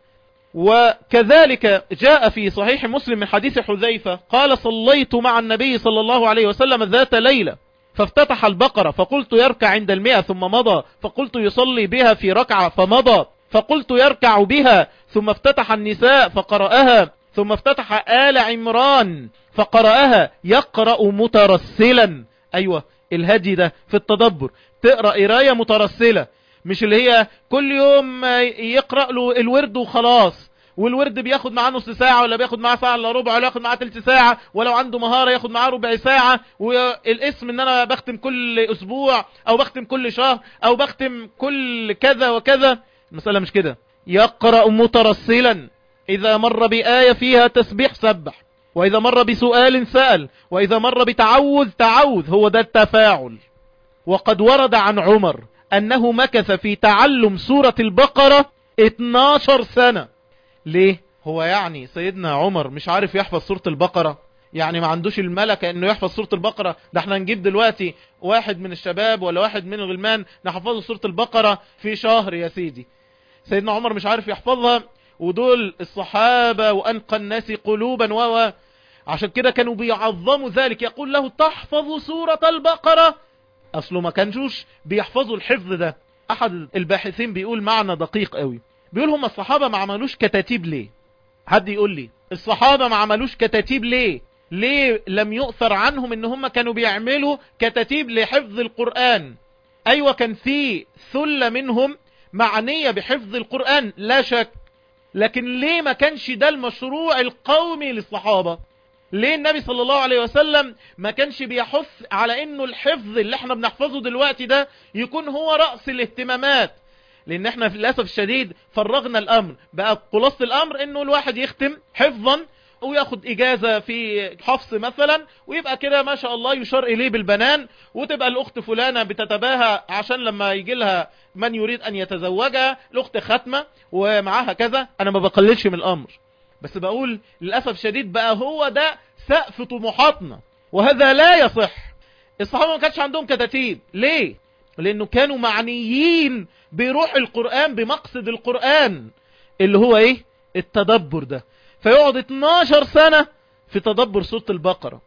وكذلك جاء في صحيح مسلم من حديث حذيفة قال صليت مع النبي صلى الله عليه وسلم ذات ليلة فافتتح البقرة فقلت يركع عند المئة ثم مضى فقلت يصلي بها في ركعة فمضى فقلت يركع بها ثم افتتح النساء فقرأها ثم افتتح آل عمران فقرأها يقرأ مترسلا أيوة الهدي ده في التدبر تقرأ قراية مترسلة مش اللي هي كل يوم يقرأ له الورد وخلاص والورد بياخد معاه نص ساعة ولا بياخد معاه ساعة الا ربع ولا ياخد معاه تلت ساعة ولو عنده مهارة ياخد معاه ربع ساعة والاسم ان انا بختم كل اسبوع او بختم كل شهر او بختم كل كذا وكذا المسألة مش كده يقرأ مترسلا اذا مر بآية فيها تسبيح سبح واذا مر بسؤال سأل واذا مر بتعوذ تعوذ هو ده التفاعل وقد ورد عن عمر انه مكث في تعلم سورة البقرة 12 سنة ليه هو يعني سيدنا عمر مش عارف يحفظ سورة البقرة يعني ما عندوش الملكة انه يحفظ سورة البقرة ده احنا نجيب دلوقتي واحد من الشباب ولا واحد من الغلمان نحفظه سورة البقرة في شهر يا سيدي سيدنا عمر مش عارف يحفظها ودول الصحابة وانقى الناس قلوبا و عشان كده كانوا بيعظموا ذلك يقول له تحفظ سورة البقرة اصله ما كانوش بيحفظوا الحفظ ده احد الباحثين بيقول معنى دقيق قوي بيقول هم الصحابة ما عملوش كتاتيب ليه حد يقول لي الصحابة ما عملوش كتاتيب ليه ليه لم يؤثر عنهم ان هم كانوا بيعملوا كتاتيب لحفظ القرآن ايوة كان في ثلة منهم معنية بحفظ القرآن لا شك لكن ليه ما كانش ده المشروع القومي للصحابة ليه النبي صلى الله عليه وسلم ما كانش بيحث على انه الحفظ اللي احنا بنحفظه دلوقتي ده يكون هو رأس الاهتمامات لان احنا في للأسف الشديد فرغنا الامر بقى خلاصة الامر انه الواحد يختم حفظا وياخد اجازة في حفظ مثلا ويبقى كده ما شاء الله يشار اليه بالبنان وتبقى الاخت فلانة بتتباهى عشان لما يجي لها من يريد ان يتزوجها الاخت ختمة ومعاها كذا انا ما بقللش من الامر بس بقول للأسف الشديد بقى هو ده سقف طموحاتنا وهذا لا يصح الصحابة ما كانش عندهم كتاتيب ليه لانه كانوا معنيين بروح القرآن بمقصد القرآن اللي هو ايه التدبر ده فيقعد 12 سنة في تدبر سورة البقرة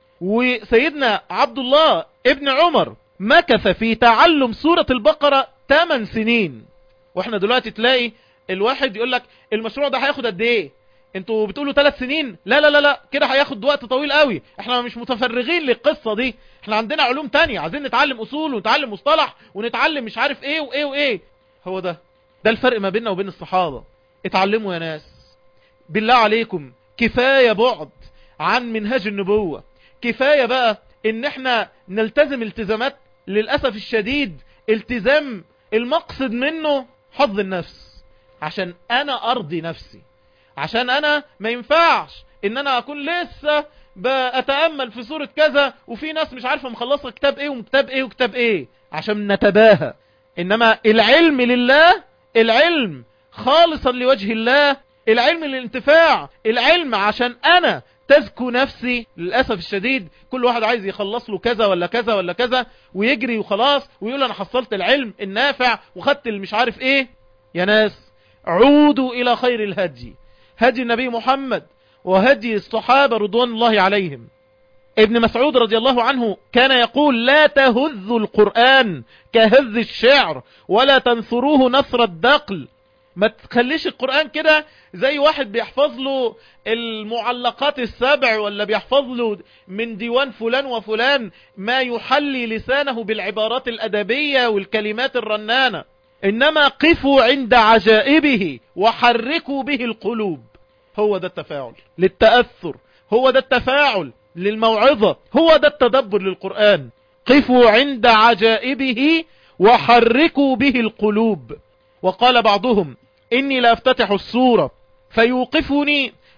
وسيدنا عبد الله ابن عمر مكث في تعلم سورة البقرة 8 سنين واحنا دلوقتي تلاقي الواحد يقول لك المشروع ده هياخد قد ايه انتوا بتقولوا ثلاث سنين لا لا لا لا كده هياخد وقت طويل قوي احنا مش متفرغين للقصة دي احنا عندنا علوم تانية عايزين نتعلم اصول ونتعلم مصطلح ونتعلم مش عارف ايه وايه وايه هو ده ده الفرق ما بيننا وبين الصحابة اتعلموا يا ناس بالله عليكم كفاية بعد عن منهاج النبوة كفاية بقى ان احنا نلتزم التزامات للأسف الشديد التزام المقصد منه حظ النفس عشان انا ارضي نفسي عشان انا ما ينفعش ان انا اكون لسه بأتأمل في سورة كذا وفي ناس مش عارفة مخلصة كتاب ايه وكتاب ايه وكتاب ايه عشان نتباهى انما العلم لله العلم خالصا لوجه الله العلم للانتفاع العلم عشان انا تزكو نفسي للأسف الشديد كل واحد عايز يخلص له كذا ولا كذا ولا كذا ويجري وخلاص ويقول انا حصلت العلم النافع وخدت المش عارف ايه يا ناس عودوا الى خير الهدي هدي النبي محمد وهدي الصحابة رضوان الله عليهم ابن مسعود رضي الله عنه كان يقول لا تهذوا القرآن كهذ الشعر ولا تنثروه نثر الدقل ما تخليش القرآن كده زي واحد بيحفظ له المعلقات السبع ولا بيحفظ له من ديوان فلان وفلان ما يحلي لسانه بالعبارات الأدبية والكلمات الرنانة إنما قفوا عند عجائبه وحركوا به القلوب هو ده التفاعل للتأثر هو ده التفاعل للموعظة هو ده التدبر للقرآن قفوا عند عجائبه وحركوا به القلوب وقال بعضهم إني لا أفتتح السورة فيوقفني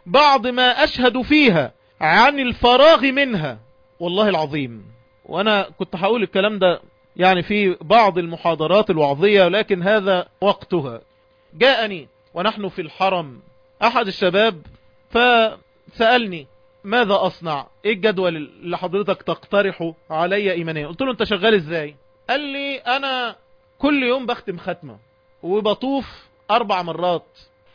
بعض ما أشهد فيها عن الفراغ منها والله العظيم وأنا كنت هقول الكلام ده يعني في بعض المحاضرات الوعظية لكن هذا وقتها جاءني ونحن في الحرم أحد الشباب فسألني ماذا أصنع إيه الجدول اللي حضرتك تقترحه علي إيمانيا قلت له أنت شغال إزاي قال لي أنا كل يوم بختم ختمة وبطوف أربع مرات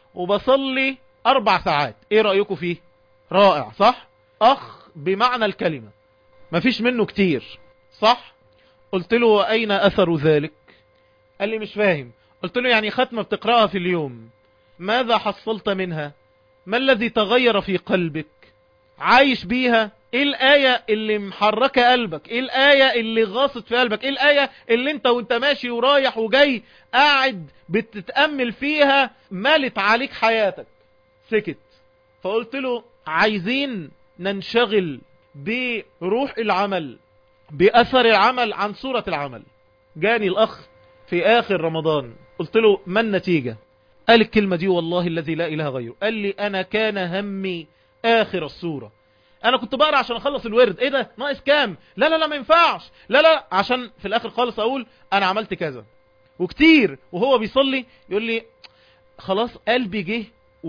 وبصلي أربع ساعات إيه رأيكم فيه رائع صح أخ بمعنى الكلمة مفيش منه كتير صح قلت له وأين أثر ذلك قال لي مش فاهم قلت له يعني ختمة بتقرأها في اليوم ماذا حصلت منها ما الذي تغير في قلبك عايش بيها ايه الآية اللي محركة قلبك ايه الآية اللي غاصت في قلبك ايه الآية اللي انت وانت ماشي ورايح وجاي قاعد بتتأمل فيها مالت عليك حياتك سكت فقلت له عايزين ننشغل بروح العمل بأثر العمل عن صورة العمل جاني الأخ في آخر رمضان قلت له ما النتيجة قال الكلمة دي والله الذي لا إله غيره قال لي أنا كان همي آخر الصورة أنا كنت بقرأ عشان أخلص الورد إيه ده ناقص كام لا لا لا ما ينفعش لا لا عشان في الآخر خالص أقول أنا عملت كذا وكتير وهو بيصلي يقول لي خلاص قلبي جه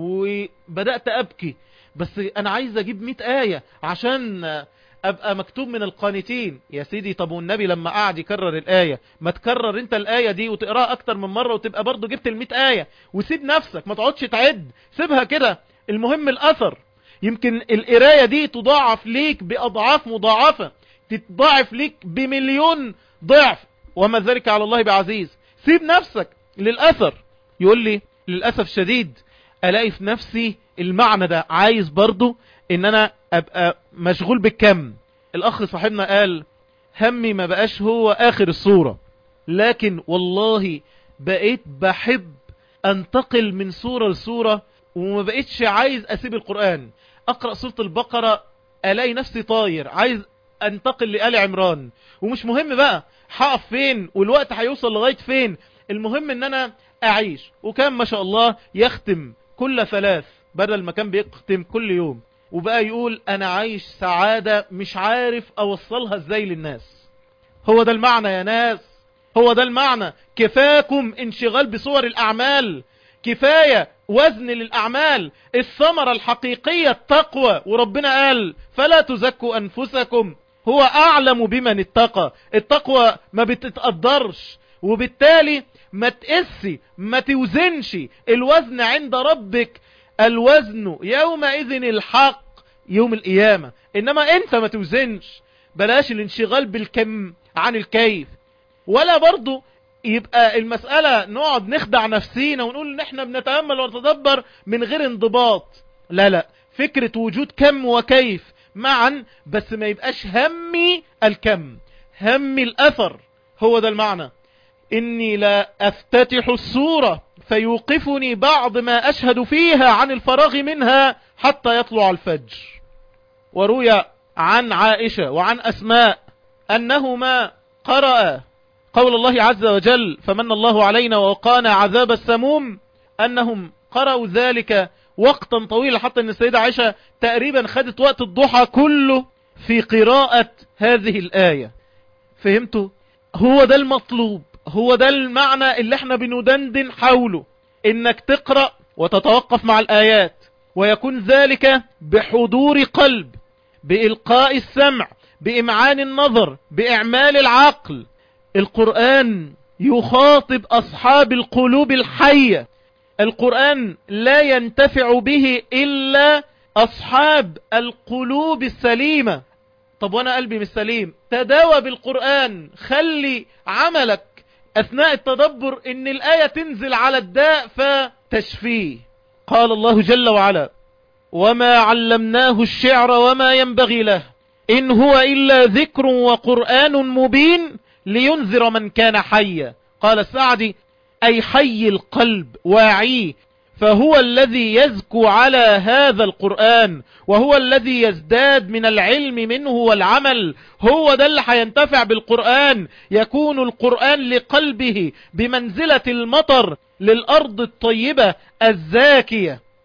وبدأت أبكي بس أنا عايز أجيب 100 آية عشان ابقى مكتوب من القانتين يا سيدي طب والنبي لما قعد يكرر الآية ما تكرر انت الآية دي وتقراها اكتر من مرة وتبقى برضو جبت المئة آية وسيب نفسك ما تقعدش تعد سيبها كده المهم الاثر يمكن القراية دي تضاعف ليك باضعاف مضاعفة تتضاعف ليك بمليون ضعف وما ذلك على الله بعزيز سيب نفسك للأثر يقول لي للأسف شديد الاقي في نفسي المعنى ده عايز برضو ان انا ابقى مشغول بالكم الاخ صاحبنا قال همي ما بقاش هو اخر الصورة لكن والله بقيت بحب انتقل من صورة لصورة وما بقيتش عايز اسيب القرآن اقرأ سورة البقرة الاقي نفسي طاير عايز انتقل لآل عمران ومش مهم بقى هقف فين والوقت هيوصل لغاية فين المهم ان انا اعيش وكان ما شاء الله يختم كل ثلاث بدل ما كان بيختم كل يوم وبقى يقول انا عايش سعادة مش عارف اوصلها ازاي للناس هو ده المعنى يا ناس هو ده المعنى كفاكم انشغال بصور الاعمال كفاية وزن للاعمال الثمرة الحقيقية التقوى وربنا قال فلا تزكوا انفسكم هو اعلم بمن اتقى التقوى ما بتتقدرش وبالتالي ما تقسي ما توزنش الوزن عند ربك الوزن يومئذ الحق يوم القيامة انما انت ما توزنش بلاش الانشغال بالكم عن الكيف ولا برضو يبقى المسألة نقعد نخدع نفسينا ونقول ان احنا بنتأمل ونتدبر من غير انضباط لا لا فكرة وجود كم وكيف معا بس ما يبقاش همي الكم همي الاثر هو ده المعنى اني لا افتتح السورة فيوقفني بعض ما أشهد فيها عن الفراغ منها حتى يطلع الفجر وروي عن عائشة وعن أسماء أنهما قرأ قول الله عز وجل فمن الله علينا ووقانا عذاب السموم أنهم قرأوا ذلك وقتا طويلا حتى أن السيدة عائشة تقريبا خدت وقت الضحى كله في قراءة هذه الآية فهمتوا هو ده المطلوب هو ده المعنى اللي احنا بندندن حوله انك تقرأ وتتوقف مع الآيات ويكون ذلك بحضور قلب بإلقاء السمع بإمعان النظر بإعمال العقل القرآن يخاطب أصحاب القلوب الحية القرآن لا ينتفع به إلا أصحاب القلوب السليمة طب وانا قلبي مش سليم تداوى بالقرآن خلي عملك اثناء التدبر ان الاية تنزل على الداء فتشفيه قال الله جل وعلا وما علمناه الشعر وما ينبغي له ان هو الا ذكر وقرآن مبين لينذر من كان حيا قال السعدي اي حي القلب واعيه فهو الذي يزكو على هذا القرآن وهو الذي يزداد من العلم منه والعمل هو ده اللي هينتفع بالقرآن يكون القرآن لقلبه بمنزلة المطر للأرض الطيبة الزاكية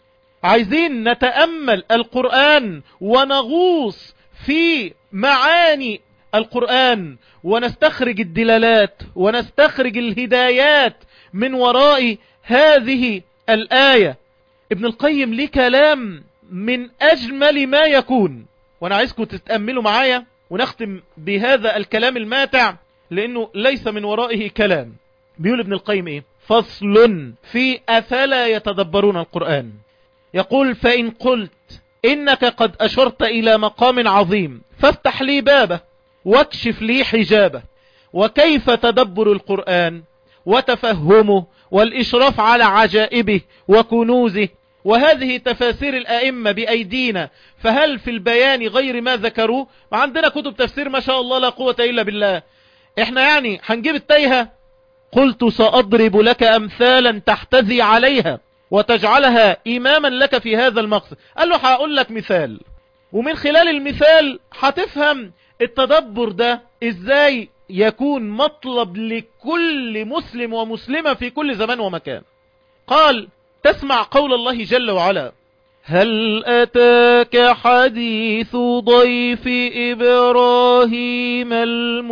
عايزين نتأمل القرآن ونغوص في معاني القرآن ونستخرج الدلالات ونستخرج الهدايات من وراء هذه الآية ابن القيم ليه كلام من أجمل ما يكون وأنا عايزكم تتأملوا معايا ونختم بهذا الكلام الماتع لأنه ليس من ورائه كلام بيقول ابن القيم إيه فصل في أفلا يتدبرون القرآن يقول فإن قلت إنك قد أشرت إلى مقام عظيم فافتح لي بابه واكشف لي حجابه وكيف تدبر القرآن وتفهمه والإشراف على عجائبه وكنوزه وهذه تفاسير الأئمة بأيدينا فهل في البيان غير ما ذكروه عندنا كتب تفسير ما شاء الله لا قوة إلا بالله احنا يعني هنجيب التايهة قلت سأضرب لك أمثالا تحتذي عليها وتجعلها إماما لك في هذا المقصد قال له هقول لك مثال ومن خلال المثال هتفهم التدبر ده ازاي يكون مطلب لكل مسلم ومسلمة في كل زمان ومكان قال تسمع قول الله جل وعلا هل أتاك حديث ضيف إبراهيم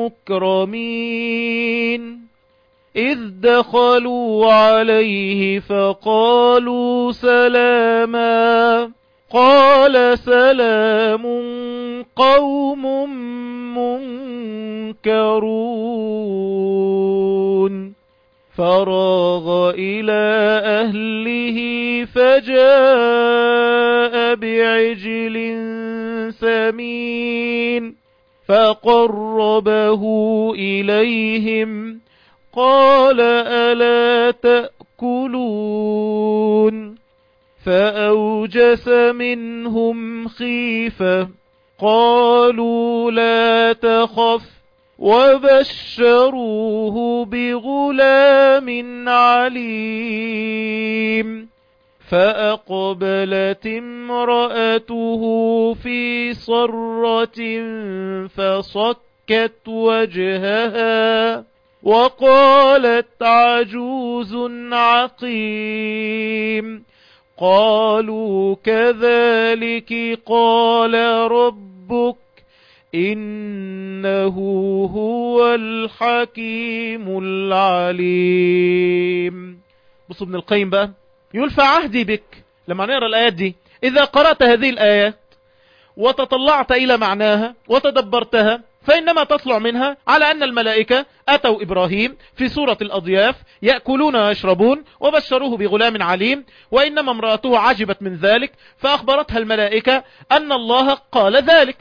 المكرمين إذ دخلوا عليه فقالوا سلاما قال سلام قوم منكرون فراغ إلى أهله فجاء بعجل سمين فقربه إليهم قال ألا تأكلون فأوجس منهم خيفة قالوا لا تخف وبشروه بغلام عليم فأقبلت امرأته في صرة فصكت وجهها وقالت عجوز عقيم قالوا كذلك قال ربك إنه هو الحكيم العليم بصوا ابن القيم بقى يقول فعهدي بك لما نقرأ الآيات دي إذا قرأت هذه الآيات وتطلعت إلى معناها وتدبرتها فإنما تطلع منها على أن الملائكة أتوا إبراهيم في سورة الأضياف يأكلون ويشربون وبشروه بغلام عليم وإنما امرأته عجبت من ذلك فأخبرتها الملائكة أن الله قال ذلك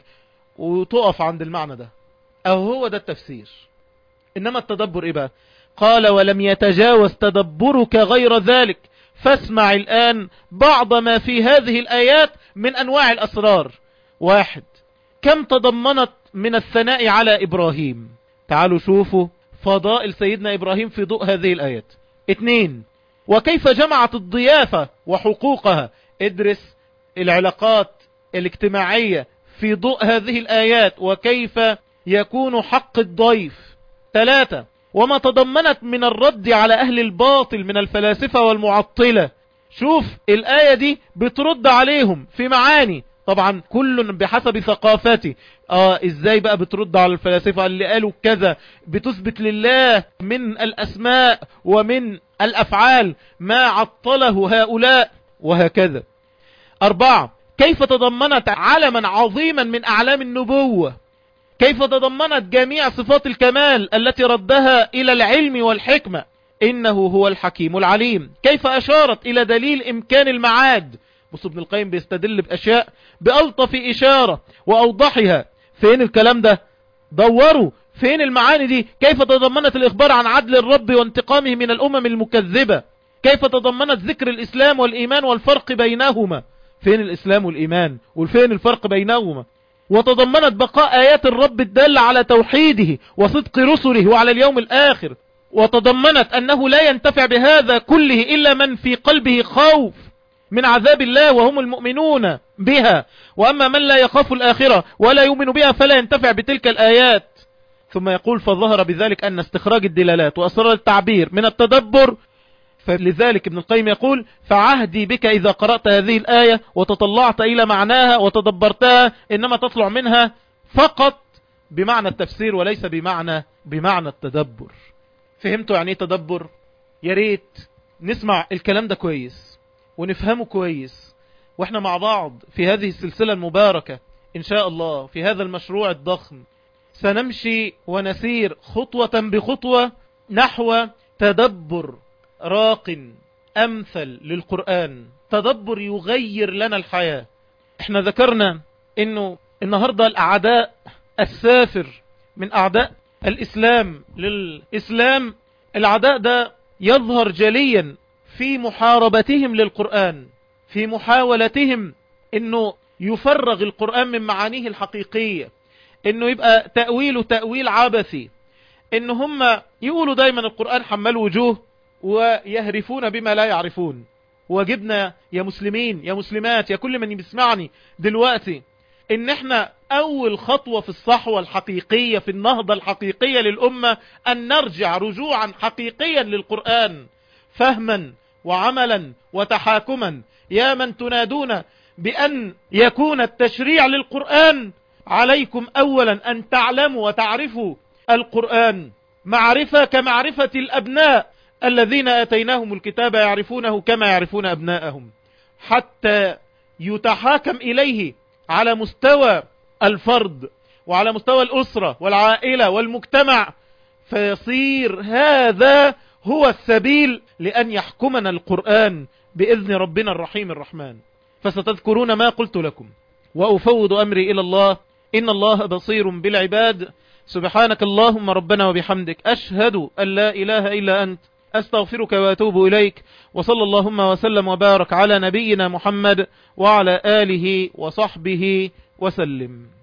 وتقف عند المعنى ده أو هو ده التفسير إنما التدبر إيه بقى قال ولم يتجاوز تدبرك غير ذلك فاسمع الآن بعض ما في هذه الآيات من أنواع الأسرار واحد كم تضمنت من الثناء على إبراهيم تعالوا شوفوا فضائل سيدنا إبراهيم في ضوء هذه الآيات اثنين وكيف جمعت الضيافة وحقوقها ادرس العلاقات الاجتماعية في ضوء هذه الآيات وكيف يكون حق الضيف ثلاثة وما تضمنت من الرد على أهل الباطل من الفلاسفة والمعطلة شوف الآية دي بترد عليهم في معاني طبعا كل بحسب ثقافته اه ازاي بقى بترد على الفلاسفة اللي قالوا كذا بتثبت لله من الاسماء ومن الافعال ما عطله هؤلاء وهكذا اربعة كيف تضمنت علما عظيما من اعلام النبوة كيف تضمنت جميع صفات الكمال التي ردها الى العلم والحكمة انه هو الحكيم العليم كيف اشارت الى دليل امكان المعاد بص ابن القيم بيستدل باشياء بألطف اشارة واوضحها فين الكلام ده دوروا فين المعاني دي كيف تضمنت الاخبار عن عدل الرب وانتقامه من الامم المكذبة كيف تضمنت ذكر الاسلام والايمان والفرق بينهما فين الاسلام والايمان وفين الفرق بينهما وتضمنت بقاء ايات الرب الدالة على توحيده وصدق رسله وعلى اليوم الاخر وتضمنت انه لا ينتفع بهذا كله الا من في قلبه خوف من عذاب الله وهم المؤمنون بها وأما من لا يخاف الآخرة ولا يؤمن بها فلا ينتفع بتلك الآيات ثم يقول فظهر بذلك أن استخراج الدلالات وأسرار التعبير من التدبر فلذلك ابن القيم يقول فعهدي بك إذا قرأت هذه الآية وتطلعت إلى معناها وتدبرتها إنما تطلع منها فقط بمعنى التفسير وليس بمعنى بمعنى التدبر فهمتوا يعني ايه تدبر يا ريت نسمع الكلام ده كويس ونفهمه كويس واحنا مع بعض في هذه السلسلة المباركة ان شاء الله في هذا المشروع الضخم سنمشي ونسير خطوة بخطوة نحو تدبر راق امثل للقرآن تدبر يغير لنا الحياة احنا ذكرنا انه النهاردة الاعداء السافر من اعداء الاسلام للاسلام العداء ده يظهر جليا في محاربتهم للقرآن في محاولتهم انه يفرغ القرآن من معانيه الحقيقية انه يبقى تأويله تأويل عبثي ان هم يقولوا دايما القرآن حمال وجوه ويهرفون بما لا يعرفون واجبنا يا مسلمين يا مسلمات يا كل من بيسمعني دلوقتي ان احنا اول خطوة في الصحوة الحقيقية في النهضة الحقيقية للأمة ان نرجع رجوعا حقيقيا للقرآن فهما وعملا وتحاكما يا من تنادون بأن يكون التشريع للقرآن عليكم أولا أن تعلموا وتعرفوا القرآن معرفة كمعرفة الأبناء الذين أتيناهم الكتاب يعرفونه كما يعرفون أبناءهم حتى يتحاكم إليه على مستوى الفرد وعلى مستوى الأسرة والعائلة والمجتمع فيصير هذا هو السبيل لأن يحكمنا القرآن بإذن ربنا الرحيم الرحمن فستذكرون ما قلت لكم وأفوض أمري إلى الله إن الله بصير بالعباد سبحانك اللهم ربنا وبحمدك أشهد أن لا إله إلا أنت أستغفرك وأتوب إليك وصلى اللهم وسلم وبارك على نبينا محمد وعلى آله وصحبه وسلم